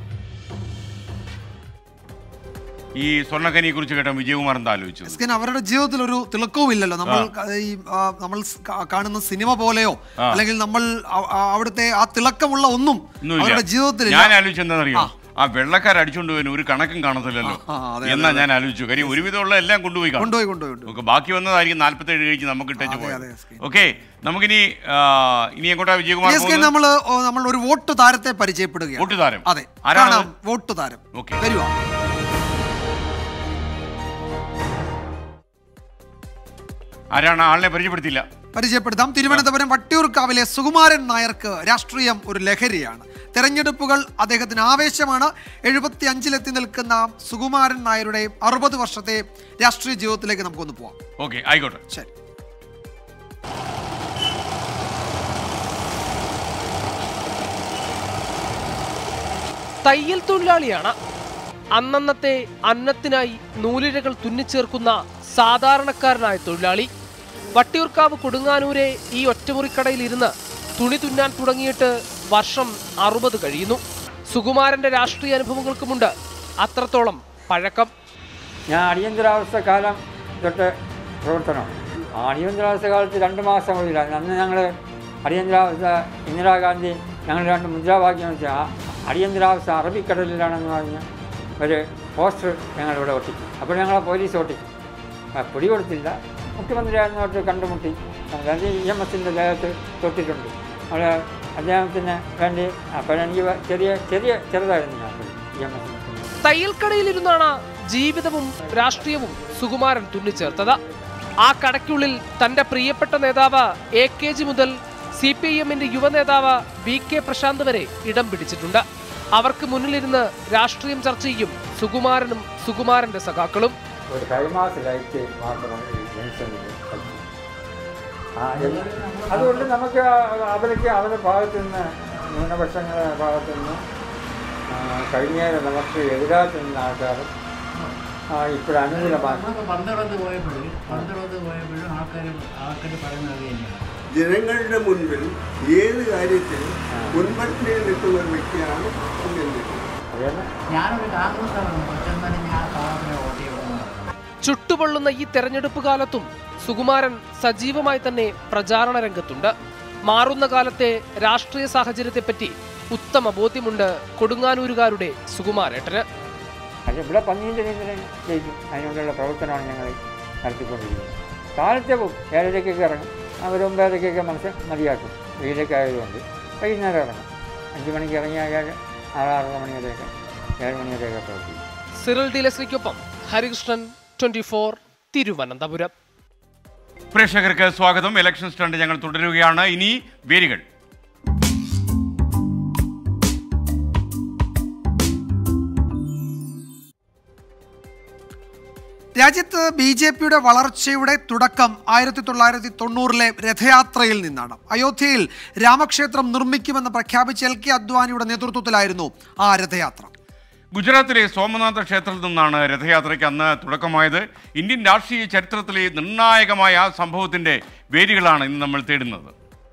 ഈ സ്വർണ്ണഖനിയെ കുറിച്ച് കേട്ട വിജയകുമാർ എന്താ ആലോചിച്ചത് എസ്കേൻ അവരുടെ ജീവിതത്തിൽ ഒരു തിളക്കവും ഇല്ലല്ലോ നമ്മൾ ക- ഈ ആ, നമ്മൾ സ് കാ- കാണുന്ന സിനിമ പോലെയോ ആ. അല്ലെങ്കിൽ നമ്മൾ അ- ആ- അവിടുത്തെ ആ തിളക്കമുള്ള ഒന്നും ഒന്നുമില്ല. അവരുടെ ജീവിതത്തിൽ ഞാൻ ആലോചിച്ചെന്താണെന്നറിയോ ആ വെള്ളക്കാർ അടിച്ചോണ്ട് പോകാൻ ഒരു കണക്കും കാണത്തില്ലല്ലോ ആ, അതെ, എന്നാ അതെ, ഞാൻ ആലോചിച്ചു കാര്യം ഒരുവിധമുള്ള എല്ലാം കൊണ്ടുപോയി കാണും. കൊണ്ടുപോയി കൊണ്ടുപോയി കൊണ്ടുപോയി. നമുക്ക് ബാക്കി വന്നതായിരിക്കും നാല്പത്തേഴ് കഴിച്ച് നമുക്ക് ഇട്ടേച്ച് അതെ, പോയത് അതെ, ഓക്കെ നമുക്കിനി ആ, ഇനി എങ്ങോട്ടാ വിജയകുമാർ എസ് കെ പോകുന്നത്? നമ്മൾ നമ്മൾ ഒരു വോട്ട് താരത്തെ പരിചയപ്പെടുകയാണ് വോട്ട് താരം അതെ ആരാണ് കാണാം വോട്ട് താരം ഓക്കെ വരുവാ ആരാണ് ആളിനെ പരിചയപ്പെടുത്തില്ല പരിചയപ്പെടുത്താം തിരുവനന്തപുരം വട്ടിയൂർക്കാവിലെ സുകുമാരൻ നായർക്ക് രാഷ്ട്രീയം ഒരു ലഹരിയാണ് തെരഞ്ഞെടുപ്പുകൾ അദ്ദേഹത്തിന് ആവേശമാണ് എഴുപത്തി അഞ്ചിലെത്തി നിൽക്കുന്ന സുകുമാരൻ നായരുടെ അറുപത് വർഷത്തെ രാഷ്ട്രീയ ജീവിതത്തിലേക്ക് നമുക്കൊന്ന് പോവാം ഓക്കെ ആയിക്കോട്ടെ ശരി തയ്യൽ തൊഴിലാളിയാണ് അന്നന്നത്തെ അന്നത്തിനായി നൂലിഴകൾ തുന്നിച്ചേർക്കുന്ന സാധാരണക്കാരനായ തൊഴിലാളി വട്ടിയൂർക്കാവ് കൊടുങ്ങാനൂരെ ഈ ഒറ്റമുറിക്കടയിൽ ഇരുന്ന് തുണി തുന്നാൻ തുടങ്ങിയിട്ട് വർഷം അറുപത് കഴിയുന്നു സുകുമാരന്റെ രാഷ്ട്രീയ അനുഭവങ്ങൾക്കുമുണ്ട് അത്രത്തോളം പഴക്കം ഞാൻ അടിയന്തരാവസ്ഥ കാലം തൊട്ട് പ്രവർത്തനം അടിയന്തരാവസ്ഥ കാലത്ത് രണ്ട് മാസം കൂടിയില്ല അന്ന് ഞങ്ങൾ അടിയന്തരാവസ്ഥ ഇന്ദിരാഗാന്ധി ഞങ്ങൾ രണ്ട് മുദ്രാവാക്യം വെച്ചാൽ അടിയന്തരാവസ്ഥ അറബിക്കടലിലാണെന്ന് പറഞ്ഞ് ഒരു പോസ്റ്റർ ഞങ്ങളിവിടെ ഒട്ടിച്ചു അപ്പോൾ ഞങ്ങളെ പോലീസ് ഒട്ടിച്ചു ആ, പിടി കൊടുത്തില്ല മുഖ്യമന്ത്രിയായിരുന്നോട്ട് കണ്ടുമുട്ടി അതായത് ഇ എം എസിൻ്റെ ദേഹത്ത് തൊട്ടിട്ടുണ്ട് അവിടെ അദ്ദേഹത്തിന് വേണ്ടി അപ്പോഴെനിക്ക് ചെറിയ ചെറിയ ചെറുതായിരുന്നു ഞാൻ ഇ എം എസിന് തയ്യൽക്കടയിലിരുന്നാണ് ജീവിതവും രാഷ്ട്രീയവും സുകുമാരൻ തുന്നിച്ചേർത്തത് ആ കടയ്ക്കുള്ളിൽ തന്റെ പ്രിയപ്പെട്ട നേതാവ് എ കെ ജി മുതൽ സി പി ഐ എമ്മിന്റെ യുവനേതാവ് വി കെ പ്രശാന്ത് വരെ ഇടം പിടിച്ചിട്ടുണ്ട് അവർക്ക് മുന്നിലിരുന്ന് രാഷ്ട്രീയം ചർച്ച ചെയ്യും സുകുമാരനും സുകുമാരന്റെ സഖാക്കളും ഒരു കൈമാസ ലൈറ്റ് മാത്രം ഈ ജംഗ്ഷനിൽ കത്തി. ആ, എന്ന് അതുകൊണ്ട് നമുക്ക് അവർക്ക് അവരുടെ ഭാഗത്തു നിന്ന് ന്യൂനപക്ഷങ്ങളുടെ ഭാഗത്തു നിന്ന് ആ, കഴിഞ്ഞേരം നമുക്ക് എതിരായിട്ട് നിന്ന ആൾക്കാർ ഇപ്പോഴും അനുകൂലമാണ് പന്തളത്ത് പോയപ്പോഴും പന്തളത്ത് പോയപ്പോഴും ആൾക്കാർ ആൾക്കാർ പറയുന്നത് അത് തന്നെയാണ് ജനങ്ങളുടെ മുൻപിൽ ഏത് കാര്യത്തിലും മുൻപന്തിയിൽ നിൽക്കുന്ന ഒരു വ്യക്തിയാണ് മുഖ്യമന്ത്രി ഞാനൊരു കോൺഗ്രസ്സാണ് പക്ഷെ എന്നാലും ഞാൻ സാറിനെ വോട്ട് ചെയ്യണമെന്ന് ചുട്ടുപൊള്ളുന്ന ഈ തെരഞ്ഞെടുപ്പ് കാലത്തും സുകുമാരൻ സജീവമായി തന്നെ പ്രചാരണ രംഗത്തുണ്ട് മാറുന്ന കാലത്തെ രാഷ്ട്രീയ സാഹചര്യത്തെപ്പറ്റി ഉത്തമ ബോധ്യമുണ്ട് കൊടുങ്ങാനൂരുകാരുടെ സുകുമാരേട്ടന് പക്ഷേ ഇവിടെ പന്നീൻ്റെ നീന്തലും ജയിക്കും അതിനുവേണ്ടിയുള്ള പ്രവർത്തനമാണ് ഞങ്ങൾ നടത്തിക്കൊണ്ടിരിക്കുന്നത് കാലത്തെ പോകും ഏഴരയ്ക്കൊക്കെ ഇറങ്ങും അവർ ഒമ്പതരയ്ക്കൊക്കെ മനസ്സ് മതിയാക്കും വെയിലൊക്കെ ആയതുകൊണ്ട് വൈകുന്നേരം ഇറങ്ങും അഞ്ച് മണിക്ക് ഇറങ്ങിയാൽ ഏഴ് ആറ് ആറര മണി വരെയൊക്കെ ഏഴ് മണി വരെയൊക്കെ പ്രവർത്തിക്കും സിറിൽ ഡിലസ്ലിക്കൊപ്പം ഹരികൃഷ്ണൻ ട്വന്റി ഫോർ തിരുവനന്തപുരം പ്രേക്ഷകർക്ക് സ്വാഗതം ഇലക്ഷൻ സ്റ്റണ്ട് ഞങ്ങൾ തുടരുകയാണ് ഇനി വേരുകൾ രാജ്യത്ത് ബി ജെ പിയുടെ വളർച്ചയുടെ തുടക്കം ആയിരത്തി തൊള്ളായിരത്തി തൊണ്ണൂറിലെ രഥയാത്രയിൽ നിന്നാണ് അയോധ്യയിൽ രാമക്ഷേത്രം നിർമ്മിക്കുമെന്ന് പ്രഖ്യാപിച്ച എൽ കെ അദ്വാനിയുടെ നേതൃത്വത്തിലായിരുന്നു ആ രഥയാത്ര ഗുജറാത്തിലെ സോമനാഥ ക്ഷേത്രത്തിൽ നിന്നാണ് രഥയാത്രയ്ക്ക് അന്ന് തുടക്കമായത് ഇന്ത്യൻ രാഷ്ട്രീയ ചരിത്രത്തിലെ നിർണായകമായ ആ സംഭവത്തിന്റെ വേരുകളാണ് ഇന്ന് നമ്മൾ തേടുന്നത്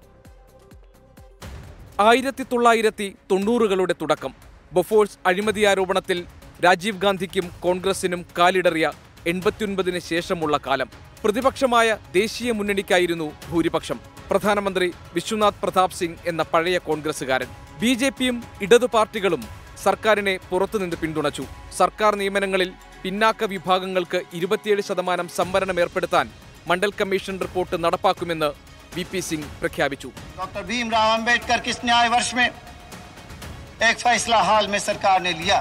ആയിരത്തി തൊള്ളായിരത്തി തൊണ്ണൂറുകളുടെ തുടക്കം ബൊഫോഴ്സ് അഴിമതി ആരോപണത്തിൽ രാജീവ് ഗാന്ധിക്കും കോൺഗ്രസിനും കാലിടറിയ എൺപത്തിയൊൻപതിന് ശേഷമുള്ള കാലം പ്രതിപക്ഷമായ ദേശീയ മുന്നണിക്കായിരുന്നു ഭൂരിപക്ഷം പ്രധാനമന്ത്രി വിശ്വനാഥ് പ്രതാപ് സിംഗ് എന്ന പഴയ കോൺഗ്രസുകാരൻ ബി ജെ പിയും ഇടതു പാർട്ടികളും സർക്കാരിനെ പുറത്തുനിന്ന് പിന്തുണച്ചു സർക്കാർ നിയമനങ്ങളിൽ പിന്നാക്ക വിഭാഗങ്ങൾക്ക് ഇരുപത്തിയേഴ് ശതമാനം സംവരണം ഏർപ്പെടുത്താൻ മണ്ഡൽ കമ്മീഷൻ റിപ്പോർട്ട് നടപ്പാക്കുമെന്ന് വി പി സിംഗ് പ്രഖ്യാപിച്ചു डॉक्टर भीमराव अंबेडकर किस न्याय वर्ष में एक फैसला हाल में सरकार ने लिया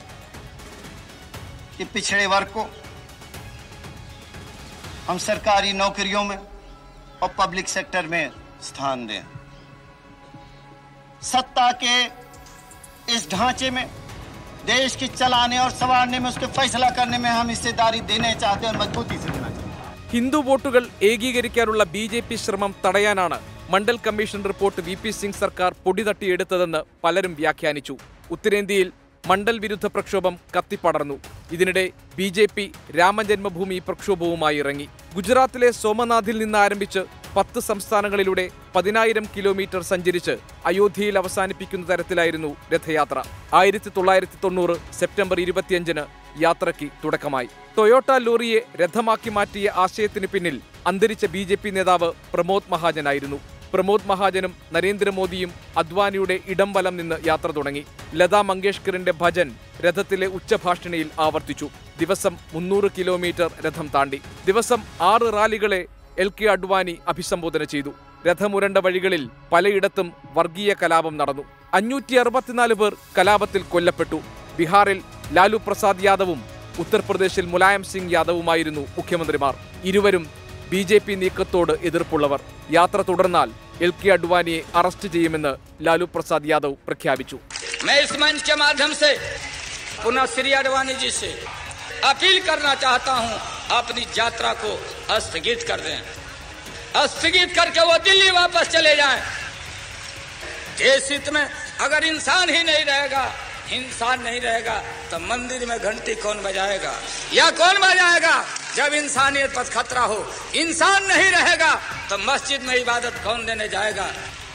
कि पिछड़े वर्ग को हम सरकारी नौकरियों में और पब्लिक सेक्टर में स्थान दें सत्ता के इस ढांचे में देश की चलाने और संवारने में उसके फैसला करने में हम हिस्सेदारी देने चाहते हैं और मजबूती से देना चाहते हैं ഹിന്ദു വോട്ടുകൾ ഏകീകരിക്കാനുള്ള ബി ജെ പി ശ്രമം തടയാനാണ് Mandal commission report V P Singh സർക്കാർ പൊടി തട്ടിയെടുത്തതെന്ന് പലരും വ്യാഖ്യാനിച്ചു ഉത്തരേന്ത്യയിൽ മണ്ഡൽ വിരുദ്ധ പ്രക്ഷോഭം കത്തിപ്പടർന്നു ഇതിനിടെ ബി ജെ പി രാമജന്മഭൂമി പ്രക്ഷോഭവുമായി ഇറങ്ങി ഗുജറാത്തിലെ സോമനാഥിൽ നിന്ന് ആരംഭിച്ച് പത്ത് സംസ്ഥാനങ്ങളിലൂടെ പതിനായിരം കിലോമീറ്റർ സഞ്ചരിച്ച് അയോധ്യയിൽ അവസാനിപ്പിക്കുന്ന തരത്തിലായിരുന്നു രഥയാത്ര ആയിരത്തി തൊള്ളായിരത്തി തൊണ്ണൂറ് സെപ്റ്റംബർ ഇരുപത്തിയഞ്ചിന് യാത്രയ്ക്ക് തുടക്കമായി ടൊയോട്ട ലോറിയെ രഥമാക്കി മാറ്റിയ ആശയത്തിന് പിന്നിൽ അന്തരിച്ച ബി ജെ പി നേതാവ് പ്രമോദ് മഹാജനായിരുന്നു പ്രമോദ് മഹാജനും നരേന്ദ്രമോദിയും അദ്വാനിയുടെ ഇടം വലം നിന്ന് യാത്ര തുടങ്ങി ലതാ മങ്കേഷ്കറിന്റെ ഭജൻ രഥത്തിലെ ഉച്ചഭാഷണിയിൽ ആവർത്തിച്ചു ദിവസം മുന്നൂറ് കിലോമീറ്റർ രഥം താണ്ടി ദിവസം ആറ് റാലികളെ എൽ കെ അഡ്വാനി അഭിസംബോധന ചെയ്തു രഥമുരണ്ട വഴികളിൽ പലയിടത്തും വർഗീയ കലാപം നടന്നു അഞ്ഞൂറ്റി അറുപത്തിനാല് പേർ കലാപത്തിൽ കൊല്ലപ്പെട്ടു ബീഹാറിൽ ലാലു പ്രസാദ് യാദവും ഉത്തർപ്രദേശിൽ മുലായം സിംഗ് യാദവുമായിരുന്നു മുഖ്യമന്ത്രിമാർ ഇരുവരും ബി ജെ പി നീക്കത്തോട് എതിർപ്പുള്ളവർ യാത്ര തുടർന്നാൽ എൽ കെ അഡ്വാനിയെ അറസ്റ്റ് ചെയ്യുമെന്ന് ലാലു പ്രസാദ് യാദവ് പ്രഖ്യാപിച്ചു मैं इस मंच के माध्यम से पुनः श्री अडवाणी जी से अपील करना चाहता हूं अपनी यात्रा को स्थगित कर दें स्थगित करके वो दिल्ली वापस चले जाएं देश हित में अगर इंसान ही नहीं रहेगा इंसान नहीं रहेगा तो मंदिर में घंटी कौन बजाएगा या कौन बजाएगा जब इंसानियत पर खतरा हो इंसान नहीं रहेगा तो मस्जिद में इबादत कौन देने जाएगा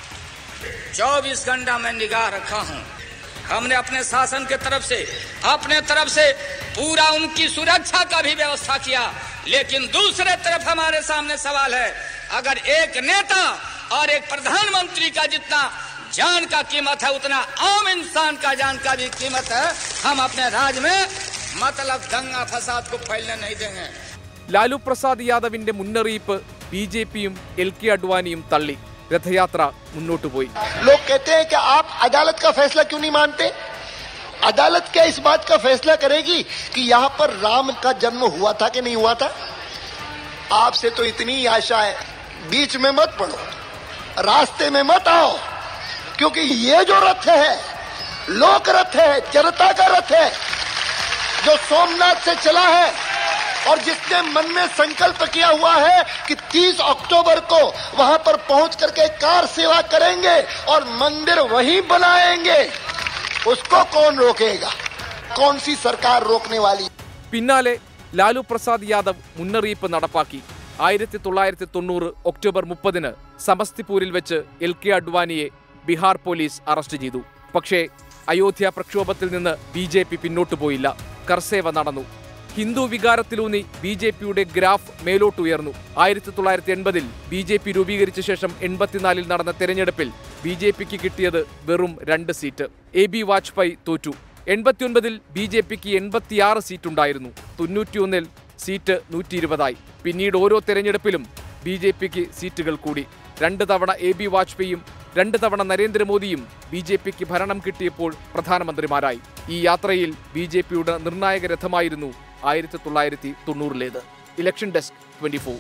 चौबीस घंटा मैं निगाह रखा हूं हमने अपने शासन के तरफ से अपने तरफ से पूरा उनकी सुरक्षा का भी व्यवस्था किया लेकिन दूसरे तरफ हमारे सामने सवाल है अगर एक नेता और एक प्रधानमंत्री का जितना जान का कीमत है उतना आम इंसान का जान का भी कीमत है हम अपने राज्य में मतलब दंगा फसाद को फैलने नहीं देंगे ലാലു പ്രസാദ് യാദവിന്റെ മുന്നറിയിപ്പ് ബി ജെ പിയും എൽ കെ അഡ്വാനിയും തള്ളി രഥയാത്ര മുന്നോട്ടു പോയി लोग कहते हैं कि आप अदालत का फैसला क्यों नहीं मानते अदालत क्या इस बात का फैसला करेगी कि यहाँ पर राम का जन्म हुआ था कि नहीं हुआ था आपसे तो इतनी ही आशा है बीच में मत पड़ो रास्ते में मत आओ क्योंकि ये जो रथ है लोक रथ है जनता का रथ है जो सोमनाथ से चला है और जिसने मन में संकल्प किया हुआ है कि 30 अक्टूबर को वहां पर पहुंच करके कार सेवा करेंगे और मंदिर वहीं बनाएंगे उसको कौन रोकेगा कौन सी सरकार रोकने वाली പിന്നാലെ ലാലു പ്രസാദ് യാദവ് മുന്നറിയിപ്പ് നടപ്പാക്കി ആയിരത്തി തൊള്ളായിരത്തി തൊണ്ണൂറ് ഒക്ടോബർ മുപ്പതിന് സമസ്തിപൂരിൽ വെച്ച് എൽ കെ അഡ്വാനിയെ ബീഹാർ പോലീസ് അറസ്റ്റ് ചെയ്തു പക്ഷേ അയോധ്യ പ്രക്ഷോഭത്തിൽ നിന്ന് ബി ജെ പി പിന്നോട്ടു പോയില്ല കർസേവ നടന്നു ഹിന്ദു വികാരത്തിലൂന്നി ബി ജെ പിയുടെ ഗ്രാഫ് മേലോട്ടുയർന്നു ആയിരത്തി തൊള്ളായിരത്തി എൺപതിൽ ബി ജെ പി രൂപീകരിച്ച ശേഷം എൺപത്തിനാലിൽ നടന്ന തെരഞ്ഞെടുപ്പിൽ ബി ജെ പിക്ക് കിട്ടിയത് വെറും രണ്ട് സീറ്റ് എ ബി വാജ്പേയി തോറ്റു എൺപത്തിയൊൻപതിൽ ബി ജെ പിക്ക് എൺപത്തിയാറ് സീറ്റുണ്ടായിരുന്നു തൊണ്ണൂറ്റിയൊന്നിൽ സീറ്റ് നൂറ്റി ഇരുപതായി പിന്നീട് ഓരോ തെരഞ്ഞെടുപ്പിലും ബി ജെ പിക്ക് സീറ്റുകൾ കൂടി രണ്ട് തവണ എ ബി വാജ്പേയിയും രണ്ട് തവണ നരേന്ദ്രമോദിയും ബി ജെ പിക്ക് ഭരണം കിട്ടിയപ്പോൾ പ്രധാനമന്ത്രിമാരായി ഈ യാത്രയിൽ ബി ജെ പിയുടെ നിർണായക രഥമായിരുന്നു ആയിരത്തി തൊള്ളായിരത്തി തൊണ്ണൂറിലേത് ഇലക്ഷൻ ഡെസ്ക് ട്വന്റി ഫോർ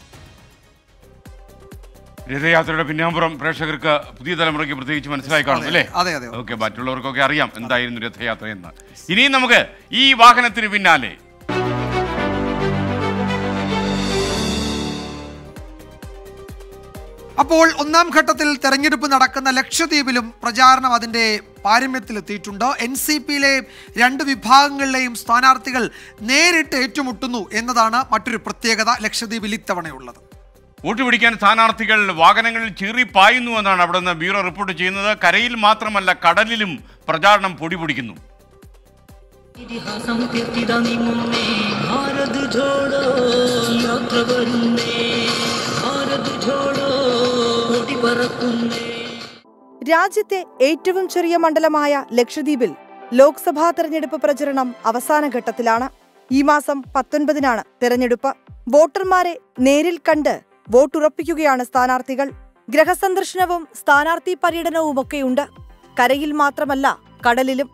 രഥയാത്രയുടെ പിന്നാമ്പുറം പ്രേക്ഷകർക്ക് പുതിയ തലമുറയ്ക്ക് പ്രത്യേകിച്ച് മനസ്സിലായി കാണും അല്ലേ അതെ, അതെ. ഓക്കെ മറ്റുള്ളവർക്കൊക്കെ അറിയാം എന്തായിരുന്നു രഥയാത്ര എന്ന് ഇനിയും നമുക്ക് ഈ വാഹനത്തിന് പിന്നാലെ അപ്പോൾ ഒന്നാം ഘട്ടത്തിൽ തെരഞ്ഞെടുപ്പ് നടക്കുന്ന ലക്ഷദ്വീപിലും പ്രചാരണം അതിന്റെ പാരമ്യത്തിലെത്തിയിട്ടുണ്ട് എൻ സി പിയിലെ രണ്ട് വിഭാഗങ്ങളിലെയും സ്ഥാനാർത്ഥികൾ നേരിട്ട് ഏറ്റുമുട്ടുന്നു എന്നതാണ് മറ്റൊരു പ്രത്യേകത ലക്ഷദ്വീപിൽ ഇത്തവണയുള്ളത് വോട്ട് പിടിക്കാൻ സ്ഥാനാർത്ഥികൾ വാഹനങ്ങളിൽ ചീറിപ്പായുന്നു എന്നാണ് അവിടെ നിന്ന് ബ്യൂറോ റിപ്പോർട്ട് ചെയ്യുന്നത് കരയിൽ മാത്രമല്ല കടലിലും പ്രചാരണം പൊടി പൊടിക്കുന്നു ഇതിഹാസം തിരുത്തിതാ നീങ്ങുന്നേ ഭാരത് ജോഡോ യാത്ര വരുന്നേ ഭാരത് ജോഡോ ഓടി പറക്കുന്നേ രാജ്യത്തെ ഏറ്റവും ചെറിയ മണ്ഡലമായ ലക്ഷദ്വീപിൽ ലോക്സഭാ തെരഞ്ഞെടുപ്പ് പ്രചരണം അവസാന ഘട്ടത്തിലാണ് ഈ മാസം പത്തൊൻപതിനാണ് തെരഞ്ഞെടുപ്പ് വോട്ടർമാരെ നേരിൽ കണ്ട് വോട്ടുറപ്പിക്കുകയാണ് സ്ഥാനാർത്ഥികൾ ഗ്രഹസന്ദർശനവും സ്ഥാനാർത്ഥി പര്യടനവുമൊക്കെയുണ്ട് കരയിൽ മാത്രമല്ല കടലിലും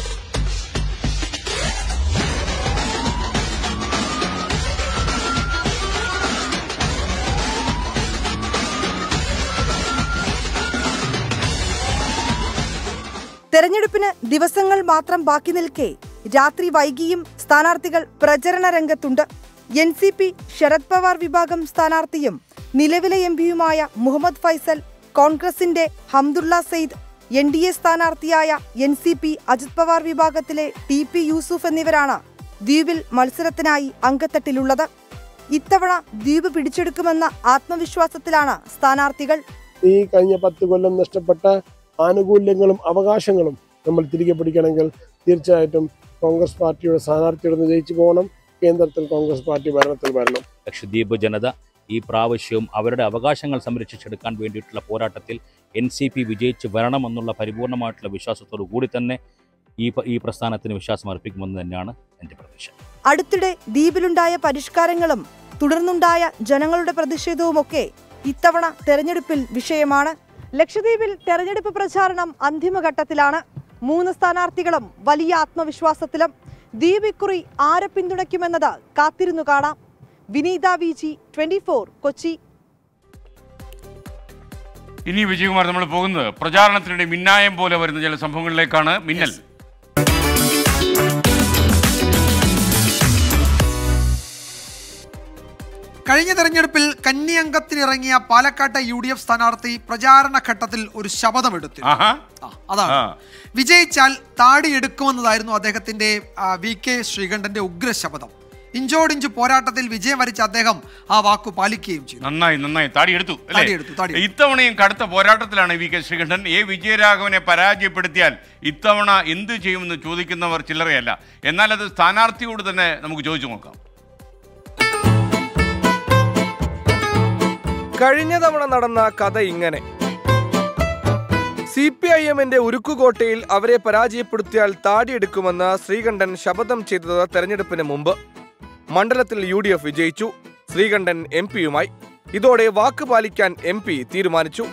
തെരഞ്ഞെടുപ്പിന് ദിവസങ്ങൾ മാത്രം ബാക്കി നിൽക്കെ രാത്രി വൈകിയും സ്ഥാനാർത്ഥികൾ പ്രചരണ രംഗത്തുണ്ട് N C P Sharad Pawar വിഭാഗം സ്ഥാനാർത്ഥിയും നിലവിലെ എം പിയുമായ മുഹമ്മദ് ഫൈസൽ കോൺഗ്രസിന്റെ Hamdullah Sayeed N D A സ്ഥാനാർത്ഥിയായ N C P Ajit Pawar വിഭാഗത്തിലെ ടി പി യൂസുഫ് എന്നിവരാണ് ദ്വീപിൽ മത്സരത്തിനായി അങ്കത്തട്ടിലുള്ളത് ഇത്തവണ ദ്വീപ് പിടിച്ചെടുക്കുമെന്ന ആത്മവിശ്വാസത്തിലാണ് സ്ഥാനാർത്ഥികൾ ഈ കഴിഞ്ഞ പത്ത് കൊല്ലം നഷ്ടപ്പെട്ട ആനുകൂല്യങ്ങളും അവകാശങ്ങളും നമ്മൾ തിരികെ പിടിക്കണമെങ്കിൽ തീർച്ചയായിട്ടും കോൺഗ്രസ് പാർട്ടിയുടെ സ്ഥാനാർത്ഥിയോടൊന്ന് ജയിച്ചു പോകണം കേന്ദ്രത്തിൽ കോൺഗ്രസ് പാർട്ടി ഭരണത്തിൽ വരണം ലക്ഷദ്വീപ് ജനത ഈ പ്രാവശ്യവും അവരുടെ അവകാശങ്ങൾ സംരക്ഷിച്ചെടുക്കാൻ വേണ്ടിയിട്ടുള്ള പോരാട്ടത്തിൽ എൻ സി പി വിജയിച്ച് വരണമെന്നുള്ള പരിപൂർണമായിട്ടുള്ള വിശ്വാസത്തോടു കൂടി തന്നെ ഈ പ- ഈ പ്രസ്ഥാനത്തിന് വിശ്വാസം അർപ്പിക്കുമെന്ന് തന്നെയാണ് എൻ്റെ പ്രതീക്ഷ അടുത്തിടെ ദ്വീപിലുണ്ടായ പരിഷ്കാരങ്ങളും തുടർന്നുണ്ടായ ജനങ്ങളുടെ പ്രതിഷേധവുമൊക്കെ ഇത്തവണ തെരഞ്ഞെടുപ്പിൽ വിഷയമാണ് ലക്ഷദ്വീപിൽ തെരഞ്ഞെടുപ്പ് പ്രചാരണം അന്തിമഘട്ടത്തിലാണ് മൂന്ന് സ്ഥാനാർത്ഥികളും വലിയ ആത്മവിശ്വാസത്തിലും ദ്വീപ് ഇക്കുറി ആരെ പിന്തുണയ്ക്കുമെന്നത് കാത്തിരുന്നു കാണാം Vineetha V G twenty Kochi ഇനി വിജയകുമാർ നമ്മൾ പോകുന്നത് പ്രചാരണത്തിനിടെ മിന്നായം പോലെ വരുന്ന ചില സംഭവങ്ങളിലേക്കാണ് മിന്നൽ കഴിഞ്ഞ തെരഞ്ഞെടുപ്പിൽ കന്യംഗത്തിനിറങ്ങിയ പാലക്കാട്ടെ യു ഡി എഫ് സ്ഥാനാർത്ഥി പ്രചാരണ ഘട്ടത്തിൽ ഒരു ശപഥമെടുത്തു ആഹാ. ആ, അതാണ് വിജയിച്ചാൽ താടിയെടുക്കുമെന്നതായിരുന്നു അദ്ദേഹത്തിന്റെ ആ, വി കെ ശ്രീകണ്ഠന്റെ ഉഗ്ര ശപഥം ഇഞ്ചോടിഞ്ച് പോരാട്ടത്തിൽ വിജയം വരിച്ച അദ്ദേഹം ആ വാക്കു പാലിക്കുകയും ചെയ്തു നന്നായി നന്നായി താടി എടുത്തു അല്ലേ? താടിയെടുത്തു, താടിയെടുത്തു. ഇത്തവണയും കടുത്ത പോരാട്ടത്തിലാണ് വി കെ ശ്രീകണ്ഠൻ എ വിജയരാഘവനെ പരാജയപ്പെടുത്തിയാൽ ഇത്തവണ എന്ത് ചെയ്യുമെന്ന് ചോദിക്കുന്നവർ ചില്ലറയല്ല എന്നാൽ അത് സ്ഥാനാർത്ഥിയോട് തന്നെ നമുക്ക് ചോദിച്ചു നോക്കാം കഴിഞ്ഞ തവണ നടന്ന കഥ ഇങ്ങനെ സി പി ഐ എമ്മിന്റെ ഉരുക്കുകോട്ടയിൽ അവരെ പരാജയപ്പെടുത്തിയാൽ താടിയെടുക്കുമെന്ന് ശ്രീകണ്ഠൻ ശപഥം ചെയ്തത് തെരഞ്ഞെടുപ്പിന് മുമ്പ് മണ്ഡലത്തിൽ യു ഡി എഫ് വിജയിച്ചു ശ്രീകണ്ഠൻ എം പിയുമായി ഇതോടെ വാക്ക് പാലിക്കാൻ എം പി തീരുമാനിച്ചു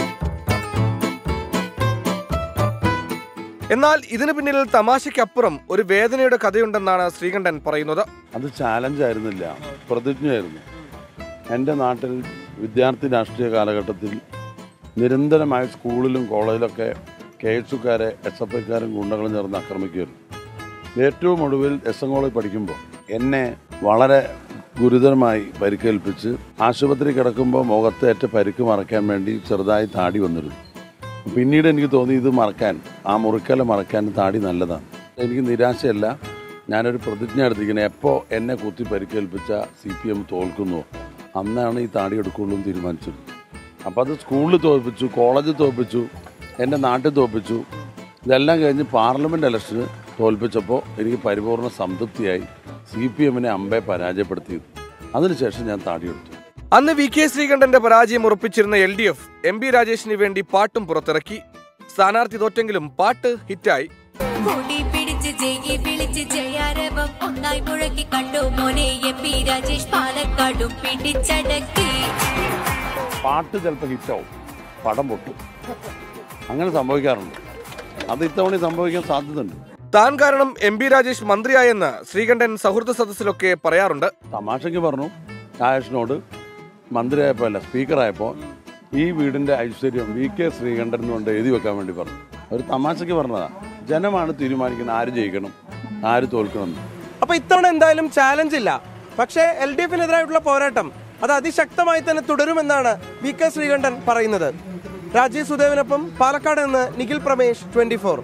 എന്നാൽ ഇതിനു പിന്നിൽ തമാശയ്ക്കപ്പുറം ഒരു വേദനയുടെ കഥയുണ്ടെന്നാണ് ശ്രീകണ്ഠൻ പറയുന്നത് അത് ചാലഞ്ച് ആയിരുന്നില്ല പ്രതിജ്ഞയായിരുന്നു എൻ്റെ നാട്ടിൽ വിദ്യാർത്ഥി രാഷ്ട്രീയ കാലഘട്ടത്തിൽ നിരന്തരമായി സ്കൂളിലും കോളേജിലൊക്കെ കെ എസ് യുക്കാരെ എസ് എഫ് ഐക്കാരും ഗുണ്ടകളും ചേർന്ന് ആക്രമിക്കുമായിരുന്നു ഏറ്റവും ഒടുവിൽ എസ് എൻ കോളേജ് പഠിക്കുമ്പോൾ എന്നെ വളരെ ഗുരുതരമായി പരിക്കേൽപ്പിച്ച് ആശുപത്രി കിടക്കുമ്പോൾ മുഖത്തേറ്റ പരിക്ക് മറയ്ക്കാൻ വേണ്ടി ചെറുതായി താടി വന്നിരുന്നു പിന്നീട് എനിക്ക് തോന്നി ഇത് മറക്കാൻ ആ മുറിക്കല മറക്കാൻ താടി നല്ലതാണ് എനിക്ക് നിരാശയല്ല ഞാനൊരു പ്രതിജ്ഞ എടുത്തിരിക്കുന്നത് എപ്പോൾ എന്നെ കുത്തി പരിക്കേൽപ്പിച്ച സി പി എം തോൽക്കുന്നുവോ അന്നാണ് ഈ താടി എടുക്കുള്ളൂ എന്ന് തീരുമാനിച്ചത് അപ്പോൾ അത് സ്കൂളിൽ തോൽപ്പിച്ചു കോളേജിൽ തോൽപ്പിച്ചു എൻ്റെ നാട്ടിൽ തോൽപ്പിച്ചു ഇതെല്ലാം കഴിഞ്ഞ് പാർലമെൻറ്റ് ഇലക്ഷന് തോൽപ്പിച്ചപ്പോൾ എനിക്ക് പരിപൂർണ സംതൃപ്തിയായി സി പി എമ്മിനെ അമ്പെ പരാജയപ്പെടുത്തിയത് അതിനുശേഷം ഞാൻ താടിയെടുത്തു അന്ന് വി കെ ശ്രീകണ്ഠന്റെ പരാജയം ഉറപ്പിച്ചിരുന്ന L D F M P രാജേഷിന് വേണ്ടി പാട്ടും പുറത്തിറക്കി സ്ഥാനാർത്ഥി തോറ്റെങ്കിലും പാട്ട് ഹിറ്റായി കൂടി പിടിച്ച് ജയി വിളിച്ച് ജയാരവം ഒന്നായി മുഴക്കി കണ്ടു മോനെ എം പി രാജേഷ് പാലക്കാടും പിടിച്ചടക്കി പാട്ട് ചിലപ്പോൾ ഹിറ്റാവും പടം പൊട്ടും അങ്ങനെ സംഭവിക്കാറുണ്ട് അത് ഇത്തവണ സംഭവിക്കാൻ സാധ്യതയുണ്ട് താൻ കാരണം എം പി രാജേഷ് മന്ത്രിയായെന്ന് ശ്രീകണ്ഠൻ സൗഹൃദ സദസ്സിലൊക്കെ പറയാറുണ്ട് തമാശയ്ക്ക് പറഞ്ഞു രാജേഷിനോട് മന്ത്രിയായപ്പോൾ അല്ല സ്പീക്കറായപ്പോൾ ഈ വീടിൻ്റെ ഐശ്വര്യം വി കെ ശ്രീകണ്ഠൻ കൊണ്ട് എഴുതി വെക്കാൻ വേണ്ടി പറഞ്ഞു ഒരു തമാശയ്ക്ക് പറഞ്ഞതാ ജനമാണ് തീരുമാനിക്കുന്നത് ആര് ജയിക്കണം ആര് തോൽക്കണം എന്ന്. അപ്പൊ ഇത്തവണ എന്തായാലും ചാലഞ്ച് ഇല്ല പക്ഷേ എൽ ഡി എഫിനെതിരായിട്ടുള്ള പോരാട്ടം അത് അതിശക്തമായി തന്നെ തുടരുമെന്നാണ് വി കെ ശ്രീകണ്ഠൻ പറയുന്നത് രാജീവ് സുദേവിനൊപ്പം പാലക്കാട് നിന്ന് നിഖിൽ പ്രമേഷ് ട്വന്റി ഫോർ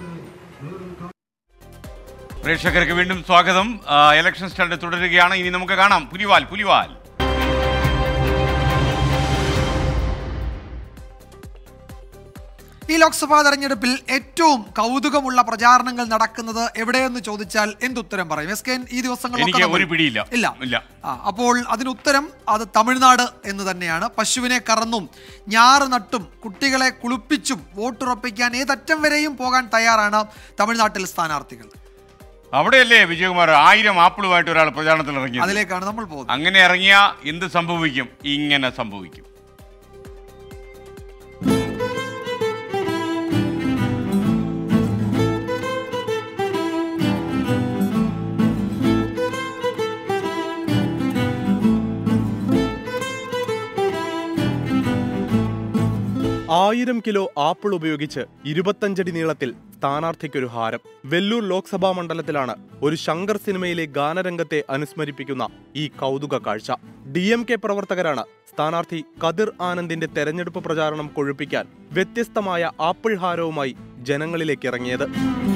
പ്രേക്ഷകർക്ക് വീണ്ടും സ്വാഗതം ആ, ഇലക്ഷൻ സ്റ്റണ്ട് തുടരുകയാണ് ഇനി നമുക്ക് കാണാം പുലിവാൽ പുലിവാൽ ഈ ലോക്സഭാ തെരഞ്ഞെടുപ്പിൽ ഏറ്റവും കൗതുകമുള്ള പ്രചാരണങ്ങൾ നടക്കുന്നത് എവിടെയെന്ന് ചോദിച്ചാൽ എന്തുത്തരം പറയും എസ് കെ ഈ ദിവസങ്ങളിലൊക്കെ എനിക്ക് നമ്മൾ- ഒരു പിടിയില്ല ഇല്ല ഇല്ല ആ, അപ്പോൾ അതിനുത്തരം അത് തമിഴ്നാട് എന്ന് തന്നെയാണ് പശുവിനെ കറന്നും ഞാറ് നട്ടും കുട്ടികളെ കുളിപ്പിച്ചും വോട്ടുറപ്പിക്കാൻ ഏതറ്റം വരെയും പോകാൻ തയ്യാറാണ് തമിഴ്നാട്ടിൽ സ്ഥാനാർത്ഥികൾ അവിടെയല്ലേ വിജയകുമാർ ആയിരം ആപ്പിളുമായിട്ട് ഒരാൾ പ്രചാരണത്തിൽ ഇറങ്ങി അതിലേക്കാണ് നമ്മൾ പോകുന്നത് അങ്ങനെ ഇറങ്ങിയ എന്ത് സംഭവിക്കും ഇങ്ങനെ സംഭവിക്കും ആയിരം കിലോ ആപ്പിൾ ഉപയോഗിച്ച് ഇരുപത്തഞ്ചടി നീളത്തിൽ സ്ഥാനാർത്ഥിക്കൊരു ഹാരം വെല്ലൂർ ലോക്സഭാ മണ്ഡലത്തിലാണ് ഒരു ശങ്കർ സിനിമയിലെ ഗാനരംഗത്തെ അനുസ്മരിപ്പിക്കുന്ന ഈ കൗതുക കാഴ്ച ഡി എം കെ പ്രവർത്തകരാണ് സ്ഥാനാർത്ഥി കതിർ ആനന്ദിന്റെ തെരഞ്ഞെടുപ്പ് പ്രചാരണം കൊഴുപ്പിക്കാൻ വ്യത്യസ്തമായ ആപ്പിൾ ഹാരവുമായി ജനങ്ങളിലേക്ക് ഇറങ്ങിയത്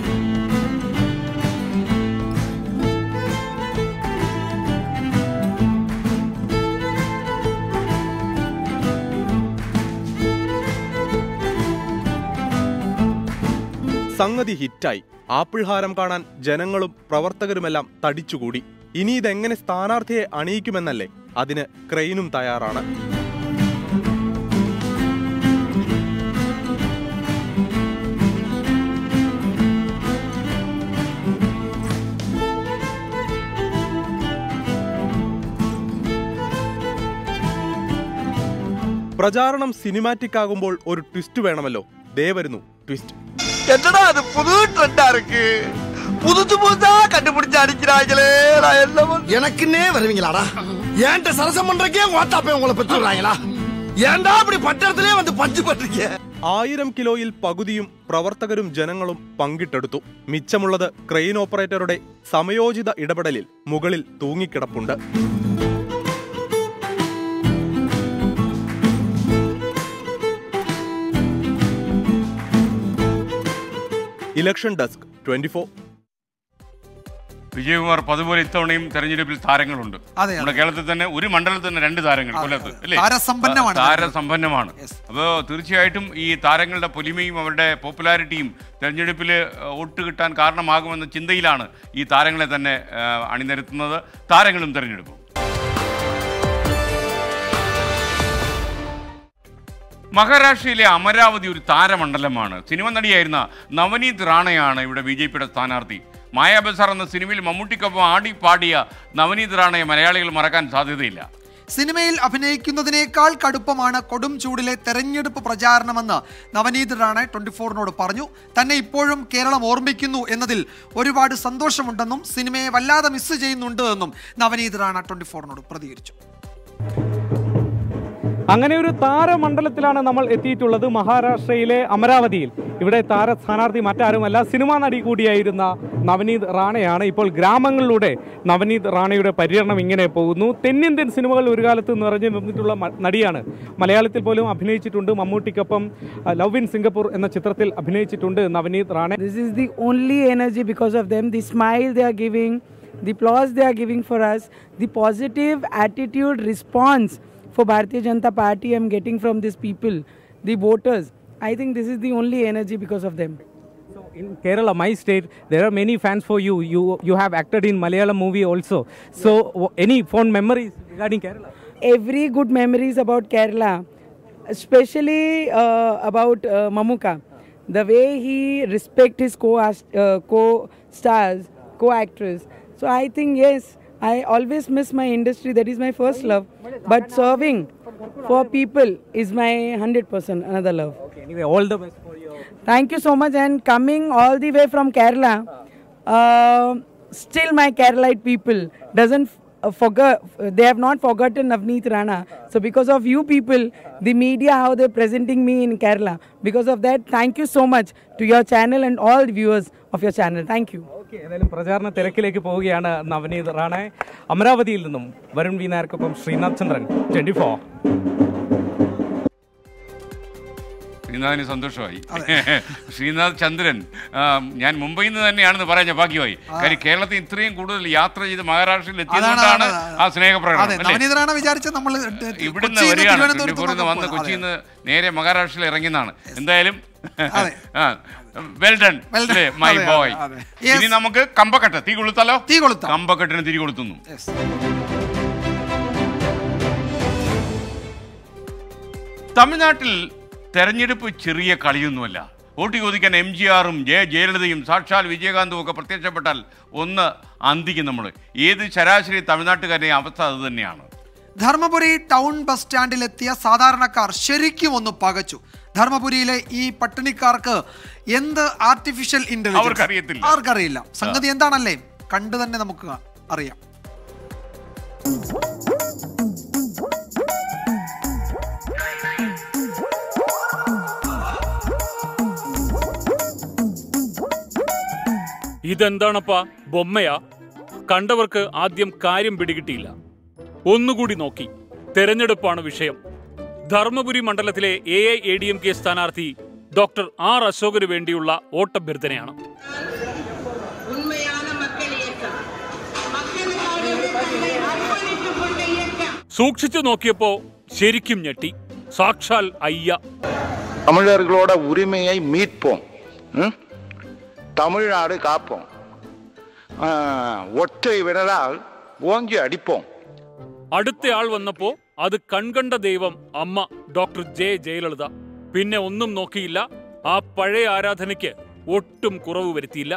സംഗതി ഹിറ്റായി ആപ്പിൾ ഹാരം കാണാൻ ജനങ്ങളും പ്രവർത്തകരുമെല്ലാം തടിച്ചുകൂടി ഇനി ഇതെങ്ങനെ സ്ഥാനാർത്ഥിയെ അണിയിക്കുമെന്നല്ലേ അതിന് ക്രെയിനും തയ്യാറാണ് പ്രചാരണം സിനിമാറ്റിക് ആകുമ്പോൾ ഒരു ട്വിസ്റ്റ് വേണമല്ലോ ദേ വരുന്നു ട്വിസ്റ്റ് என்னடா அது புது ட்ரெண்டா இருக்கு புதுசு புதுசா கண்டுபிடிச்சு அடிக்கிறாங்களே நான் என்ன எனக்குன்னே வருவீங்களாடா ஏன்ட்ட சரசம் பண்றக்கே ஓட்டாப்பே உங்களை பெற்றுறாங்களா ஏன்டா அப்படி பட்டத்திலே வந்து பஞ்சு பண்றீங்க ആയിരം കിലോയിൽ പകുതിയും പ്രവർത്തകരും ജനങ്ങളും പങ്കിട്ടെടുത്തു മിച്ചമുള്ളത് ക്രെയിൻ ഓപ്പറേറ്ററുടെ സമയോചിത ഇടപെടലിൽ മുകളിൽ തൂങ്ങിക്കിടപ്പുണ്ട് election desk twenty four Vijayakumar പതുപോലെ ഇത്തവണയും തെരഞ്ഞെടുപ്പിൽ താരങ്ങളുണ്ട് അതെ. നമ്മുടെ കേരളത്തിൽ തന്നെ ഒരു മണ്ഡലത്തിൽ തന്നെ രണ്ട് താരങ്ങൾ അതെ, കൊല്ലത്ത് അതെ. അല്ലേ താരസമ്പന്നമാണ് താരസമ്പന്നമാണ് അപ്പോൾ തീർച്ചയായിട്ടും ഈ താരങ്ങളുടെ പൊലിമയും അവരുടെ പോപ്പുലാരിറ്റിയും തെരഞ്ഞെടുപ്പിൽ വോട്ട് കിട്ടാൻ കാരണമാകുമെന്ന ചിന്തയിലാണ് ഈ താരങ്ങളെ തന്നെ ആ, അണിനിരത്തുന്നത് താരങ്ങളും തെരഞ്ഞെടുപ്പും മഹാരാഷ്ട്രയിലെ അമരാവതി ഒരു താരമണ്ഡലമാണ് സിനിമ നടിയായിരുന്ന നവനീത് റാണയാണ് ഇവിടെ ബി ജെ പിയുടെ സ്ഥാനാർത്ഥി മായാ ബസാർ എന്ന സിനിമയിൽ മമ്മൂട്ടിക്കൊപ്പം ആടി പാടിയ നവനീത് റാണയെ മലയാളികൾ മറക്കാൻ സാധ്യതയില്ല സിനിമയിൽ അഭിനയിക്കുന്നതിനേക്കാൾ കടുപ്പമാണ് കൊടും ചൂടിലെ തെരഞ്ഞെടുപ്പ് പ്രചാരണമെന്ന് നവനീത് റാണെ ട്വന്റി ഫോറിനോട് പറഞ്ഞു തന്നെ ഇപ്പോഴും കേരളം ഓർമ്മിക്കുന്നു എന്നതിൽ ഒരുപാട് സന്തോഷമുണ്ടെന്നും സിനിമയെ വല്ലാതെ മിസ് ചെയ്യുന്നുണ്ട് എന്നും നവനീത് റാണ ട്വന്റി ഫോറിനോട് പ്രതികരിച്ചു അങ്ങനെ ഒരു താരമണ്ഡലത്തിലാണ് നമ്മൾ എത്തിയിട്ടുള്ളത് മഹാരാഷ്ട്രയിലെ അമരാവതിയിൽ ഇവിടെ താര സ്ഥാനാർത്ഥി മറ്റാരുമല്ല സിനിമാ നടി കൂടിയായിരുന്ന നവനീത് റാണയാണ് ഇപ്പോൾ ഗ്രാമങ്ങളിലൂടെ നവനീത് റാണയുടെ പര്യടനം ഇങ്ങനെ പോകുന്നു തെന്നിന്ത്യൻ സിനിമകൾ ഒരു കാലത്ത് നിറഞ്ഞു നിന്നിട്ടുള്ള മ- നടിയാണ് മലയാളത്തിൽ പോലും അഭിനയിച്ചിട്ടുണ്ട് മമ്മൂട്ടിക്കൊപ്പം അഹ്, ലവ് ഇൻ സിംഗപ്പൂർ എന്ന ചിത്രത്തിൽ അഭിനയിച്ചിട്ടുണ്ട് Navneet Rana This is the only energy because of them. The smile they are giving, the applause they are giving for us, the positive attitude response for Bharatiya Janata Party I'm getting from these people, the voters. I think this is the only energy because of them. in Kerala, my state, there are many fans for you. You you have acted in Malayalam movie also. So w- any fond memories regarding Kerala? Every good memories about Kerala, especially uh, about uh, Mamuka. The way he respect his co uh, co-stars, co-actors. So I think yes, I always miss my industry. That is my first love. But serving for people is my 100% another love. Okay, anyway, all the best for your. Thank you so much. And coming all the way from Kerala, uh, still my Keralite people doesn't uh, uh, forgot, they have not forgotten Navneet Rana. So because of you people, the media, how they're presenting me in Kerala. Because of that, thank you so much to your channel and all the viewers of your channel. Thank you. Okay ഏതായാലും പ്രചാരണ തിരക്കിലേക്ക് പോവുകയാണ് നവനീത് റാണെ അമരാവതിയിൽ നിന്നും Varun V നായർക്കൊപ്പം Sreenath Chandran twenty four ശ്രീനാഥിന് സന്തോഷമായി ശ്രീനാഥ് ചന്ദ്രൻ ആ, ഞാൻ മുംബൈയിൽ നിന്ന് തന്നെയാണെന്ന് പറയാൻ ഭാഗ്യമായി കാര്യം കേരളത്തിൽ ഇത്രയും കൂടുതൽ യാത്ര ചെയ്ത് മഹാരാഷ്ട്രയിൽ എത്തിയതുകൊണ്ടാണ് അതാണ്, ആ അതെ സ്നേഹപ്രകടനം അല്ലേ? നവനീതരാണ് വിചാരിച്ച നമ്മൾ ഇവിടുന്ന് വരികയാണ് ട്വന്റി നിന്ന് വന്ന് കൊച്ചിയിൽ നിന്ന് നേരെ മഹാരാഷ്ട്രയിൽ ഇറങ്ങിയതാണ് എന്തായാലും വെൽ ഡൺ മൈ അതെ, ബോയ് അതെ, ഇനി നമുക്ക് കമ്പക്കെട്ട് തീ കൊളുത്താലോ തീ കൊളുത്താം കമ്പക്കെട്ടിന് തിരി കൊളുത്തുന്നു തമിഴ്നാട്ടിൽ തെരഞ്ഞെടുപ്പ് ചെറിയ കളിയൊന്നുമല്ല വോട്ട് ചോദിക്കാൻ എം ജി ആറും ജയ ജയലളിതയും സാക്ഷാൽ വിജയകാന്തും ഒക്കെ പ്രത്യക്ഷപ്പെട്ടാൽ ഒന്ന് അന്തിക്കും നമ്മൾ ഏത് ശരാശരി തമിഴ്നാട്ടുകാരുടെയും അവസ്ഥ അത് തന്നെയാണ് ധർമ്മപുരി ടൗൺ ബസ് സ്റ്റാൻഡിലെത്തിയ സാധാരണക്കാർ ശരിക്കും ഒന്ന് പകച്ചു ധർമ്മപുരിയിലെ ഈ പട്ടിണിക്കാർക്ക് എന്ത് ആർട്ടിഫിഷ്യൽ ഇന്റലിജൻസ് അവർക്കറിയത്തില്ല. അവർക്കറിയില്ല സംഗതി എന്താണല്ലേ കണ്ടു തന്നെ നമുക്ക് അറിയാം ഇതെന്താണപ്പാ ബൊമ്മയാ കണ്ടവർക്ക് ആദ്യം കാര്യം പിടികിട്ടിയില്ല ഒന്നുകൂടി നോക്കി തെരഞ്ഞെടുപ്പാണ് വിഷയം ധർമ്മപുരി മണ്ഡലത്തിലെ A I A D M K സ്ഥാനാർത്ഥി ഡോക്ടർ ആർ അശോകന് വേണ്ടിയുള്ള വോട്ടഭ്യർത്ഥനയാണ് സൂക്ഷിച്ചു നോക്കിയപ്പോ ശരിക്കും ഞെട്ടി സാക്ഷാൽ അയ്യ தமிழர்களோட உரிமையை மீட்போம் ம்? தமிழ்நாடு காப்போம் ஆ, ஒற்றை விரலால் ஓங்கி அடிப்போம் അടുത്തയാൾ വന്നപ്പോ അത് കൺകണ്ട ദൈവം അമ്മ ഡോക്ടർ ജെ ജയലളിത പിന്നെ ഒന്നും നോക്കിയില്ല ആ പഴയ ആരാധനയ്ക്ക് ഒട്ടും കുറവ് വരുത്തിയില്ല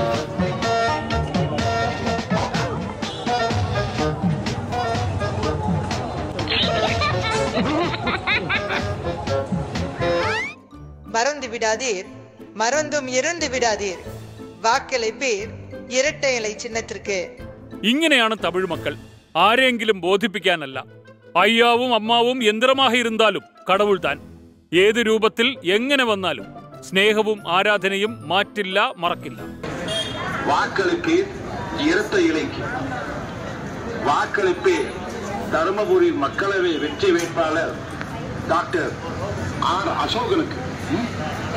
மறந்து விடாதீர் மறந்தும் இறந்து விடாதீர் வாக்களிப்பீர் இரட்டை இலை சின்னத்திற்கு ഇങ്ങനെയാണ് തമിഴ് മക്കൾ ആരെങ്കിലും ബോധിപ്പിക്കാനല്ല അയ്യാവും അമ്മാവും യന്ത്രമായി ഇരുന്നാലും കടവുൾ താൻ ഏത് രൂപത്തിൽ എങ്ങനെ വന്നാലും സ്നേഹവും ആരാധനയും മാറ്റില്ല മറക്കില്ല வாக்களிப்பீர் இரட்டை இலைக்கு வாக்களிப்பீர் தருமபுரி மக்களவை வெற்றி வேட்பாளர் டாக்டர் ஆர் அசோகனுக்கு ம்?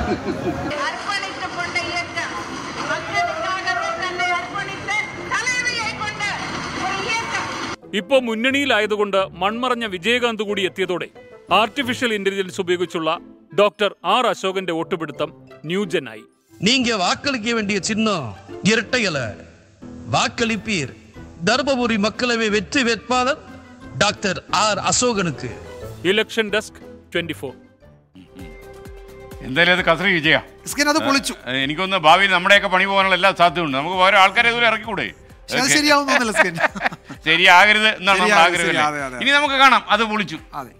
ഇപ്പോ മുന്നണിയിലായതുകൊണ്ട് മൺമറഞ്ഞ വിജയകാന്ത് കൂടി എത്തിയതോടെ ആർട്ടിഫിഷ്യൽ ഇന്റലിജൻസ് ഉപയോഗിച്ചുള്ള ഡോക്ടർ ആർ അശോകന്റെ വോട്ടുപിടുത്തം ന്യൂജനായി நீங்க வாக்களிக்க வேண்டிய சின்னம் இரட்டை இலை வாக்களிப்பீர் தர்மபுரி மக்களவை வெற்றி வேட்பாளர் டாக்டர் ஆர் அசோகனுக்கு ഇലക്ഷൻ ഡെസ്ക് ട്വന്റി ഫോർ എന്തായാലും അത് കസറി വിജയ അത് പൊളിച്ചു എനിക്കൊന്ന് ഭാവിയിൽ നമ്മുടെയൊക്കെ പണി പോകാനുള്ള എല്ലാ സാധ്യതയുണ്ട് നമുക്ക് വേറെ ആൾക്കാരെ ഇതുവരെ ഇറക്കിക്കൂടെ പക്ഷേ അത് ശരിയാവുന്നൊന്നുമില്ല സ്കിൻ ശരിയാകരുത് എന്നാണ് നമ്മുടെ ശരിയാകരുത്, ആഗ്രഹം ശരി, അല്ലേ? അതെ, അതെ. ഇനി നമുക്ക് കാണാം അത് പൊളിച്ചു അതെ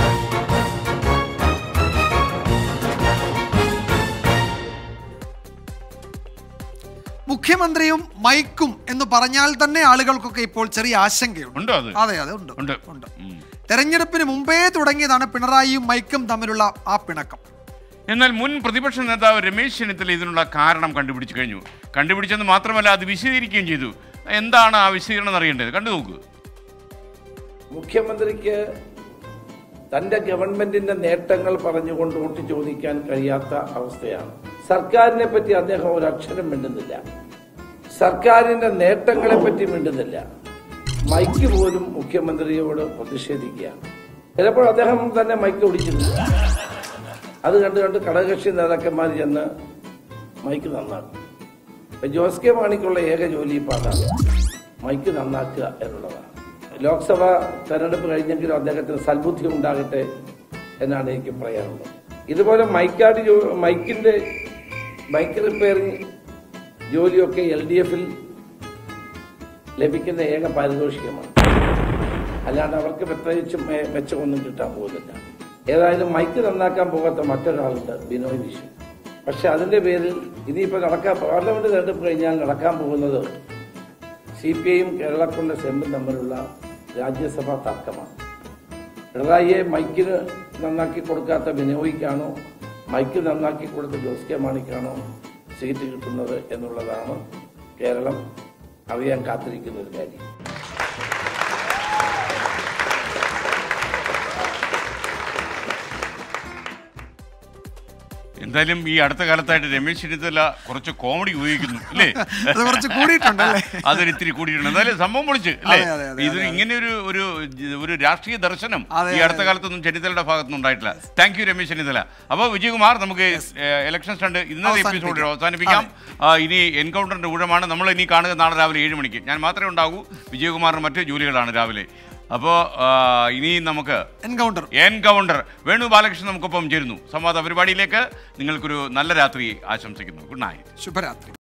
മുഖ്യമന്ത്രിയും മൈക്കും എന്ന് പറഞ്ഞാൽ തന്നെ ആളുകൾക്കൊക്കെ ഇപ്പോൾ ചെറിയ ആശങ്കയുണ്ട് ഉണ്ടോ അത് അതെ അതെ ഉണ്ട് ഉണ്ട് ഉണ്ട് തെരഞ്ഞെടുപ്പിന് മുമ്പേ തുടങ്ങിയതാണ് പിണറായിയും മൈക്കും തമ്മിലുള്ള ആ പിണക്കം എന്നാൽ മുൻ പ്രതിപക്ഷ നേതാവ് രമേശ് ചെന്നിത്തല ഇതിനുള്ള കാരണം കണ്ടുപിടിച്ചു കഴിഞ്ഞു കണ്ടുപിടിച്ചെന്ന് മാത്രമല്ല അത് വിശദീകരിക്കുകയും ചെയ്തു എന്താണ് ആ വിശദീകരണം അറിയേണ്ടത് കണ്ടു നോക്കൂ മുഖ്യമന്ത്രിക്ക് തന്റെ ഗവൺമെന്റിന്റെ നേട്ടങ്ങൾ പറഞ്ഞുകൊണ്ട് വോട്ട് ചോദിക്കാൻ കഴിയാത്ത അവസ്ഥയാണ് സർക്കാരിനെ പറ്റി അദ്ദേഹം ഒരു അക്ഷരം മിണ്ടുന്നില്ല സർക്കാരിന്റെ നേട്ടങ്ങളെ പറ്റി മിണ്ടുന്നില്ല മൈക്ക് പോലും മുഖ്യമന്ത്രിയോട് പ്രതിഷേധിക്കുകയാണ് ചിലപ്പോൾ അദ്ദേഹം തന്നെ മൈക്ക് ഓടിക്കുന്നു അത് കണ്ട് കണ്ട് ഘടകകക്ഷി നേതാക്കന്മാർ ചെന്ന് മൈക്ക് നന്നാക്കും ഇപ്പൊ ജോസ് കെ മാണിക്കുള്ള ഏക ജോലി ഇപ്പൊ അതാണ് മൈക്ക് നന്നാക്കുക എന്നുള്ളതാണ് ലോക്സഭ തെരഞ്ഞെടുപ്പ് കഴിഞ്ഞെങ്കിലും അദ്ദേഹത്തിന് സൽബുദ്ധി ഉണ്ടാകട്ടെ എന്നാണ് എനിക്ക് പറയാനുള്ളത് ഇതുപോലെ മൈക്കാട് ജോ- മൈക്കിന്റെ മൈക്ക് റിപ്പയറിംഗ് ജോലിയൊക്കെ എൽ ഡി എഫിൽ ലഭിക്കുന്ന ഏക പാരിതോഷികമാണ് അല്ലാണ്ട് അവർക്ക് പ്രത്യേകിച്ചും മെ- മെച്ചമൊന്നും കിട്ടാൻ പോകുന്നില്ല ഏതായാലും മൈക്ക് നന്നാക്കാൻ പോകാത്ത മറ്റൊരാളുണ്ട് ബിനോയ് വിശ്വൻ പക്ഷെ അതിന്റെ പേരിൽ ഇനിയിപ്പോ നടക്കാൻ പാർലമെന്റ് തെരഞ്ഞെടുപ്പ് കഴിഞ്ഞാൽ നടക്കാൻ പോകുന്നത് സി പി ഐയും കേരള കോൺഗ്രസ് എമ്മും തമ്മിലുള്ള രാജ്യസഭാ തർക്കമാണ് പിണറായിയെ മൈക്കിന് നന്നാക്കി കൊടുക്കാത്ത ബിനോയിക്കാണോ മൈക്ക് നന്നാക്കി കൊടുത്ത ജോസ് കെ മാണിക്കാണോ സീറ്റ് കിട്ടുന്നത് എന്നുള്ളതാണ് കേരളം അറിയാൻ കാത്തിരിക്കുന്ന ഒരു കാര്യം എന്തായാലും ഈ അടുത്ത കാലത്തായിട്ട് രമേശ് ചെന്നിത്തല കുറച്ച് കോമഡി ഉപയോഗിക്കുന്നു അല്ലേ അത് കുറച്ച് കൂടിയിട്ടുണ്ടല്ലേ? അതൊരു ഇത്തിരി കൂടിയിട്ടുണ്ട് എന്തായാലും സംഭവം പൊളിച്ച് അല്ലേ അതെ, അതെ, അതെ, ഇത് അതെ. ഇങ്ങനെ ഒരു ഒരു ഒരു രാഷ്ട്രീയ ദർശനം അതെ, ഈ അതെ, അടുത്ത കാലത്തൊന്നും ചെന്നിത്തലയുടെ ഭാഗത്തുനിന്ന് ഉണ്ടായിട്ടില്ല താങ്ക് യു രമേശ് ചെന്നിത്തല അപ്പോൾ വിജയകുമാർ നമുക്ക് ഇലക്ഷൻ സ്റ്റണ്ട് ഇന്നത്തെ എപ്പിസോഡ് അവസാനിപ്പിക്കാം ആ, ഇനി എൻകൗണ്ടറിന്റെ ഊഴമാണ് നമ്മൾ ഇനി കാണുക നാളെ രാവിലെ ഏഴ് മണിക്ക് ഞാൻ മാത്രമേ ഉണ്ടാകൂ വിജയകുമാറിന് മറ്റ് ജോലികളാണ് രാവിലെ അപ്പോൾ ഇനി നമുക്ക് എൻകൗണ്ടർ എൻകൗണ്ടർ വേണു ബാലകൃഷ്ണൻ നമുക്കൊപ്പം ചേരുന്നു സംവാദ പരിപാടിയിലേക്ക് നിങ്ങൾക്കൊരു നല്ല രാത്രി ആശംസിക്കുന്നു ഗുഡ് നൈറ്റ് ശുഭരാത്രി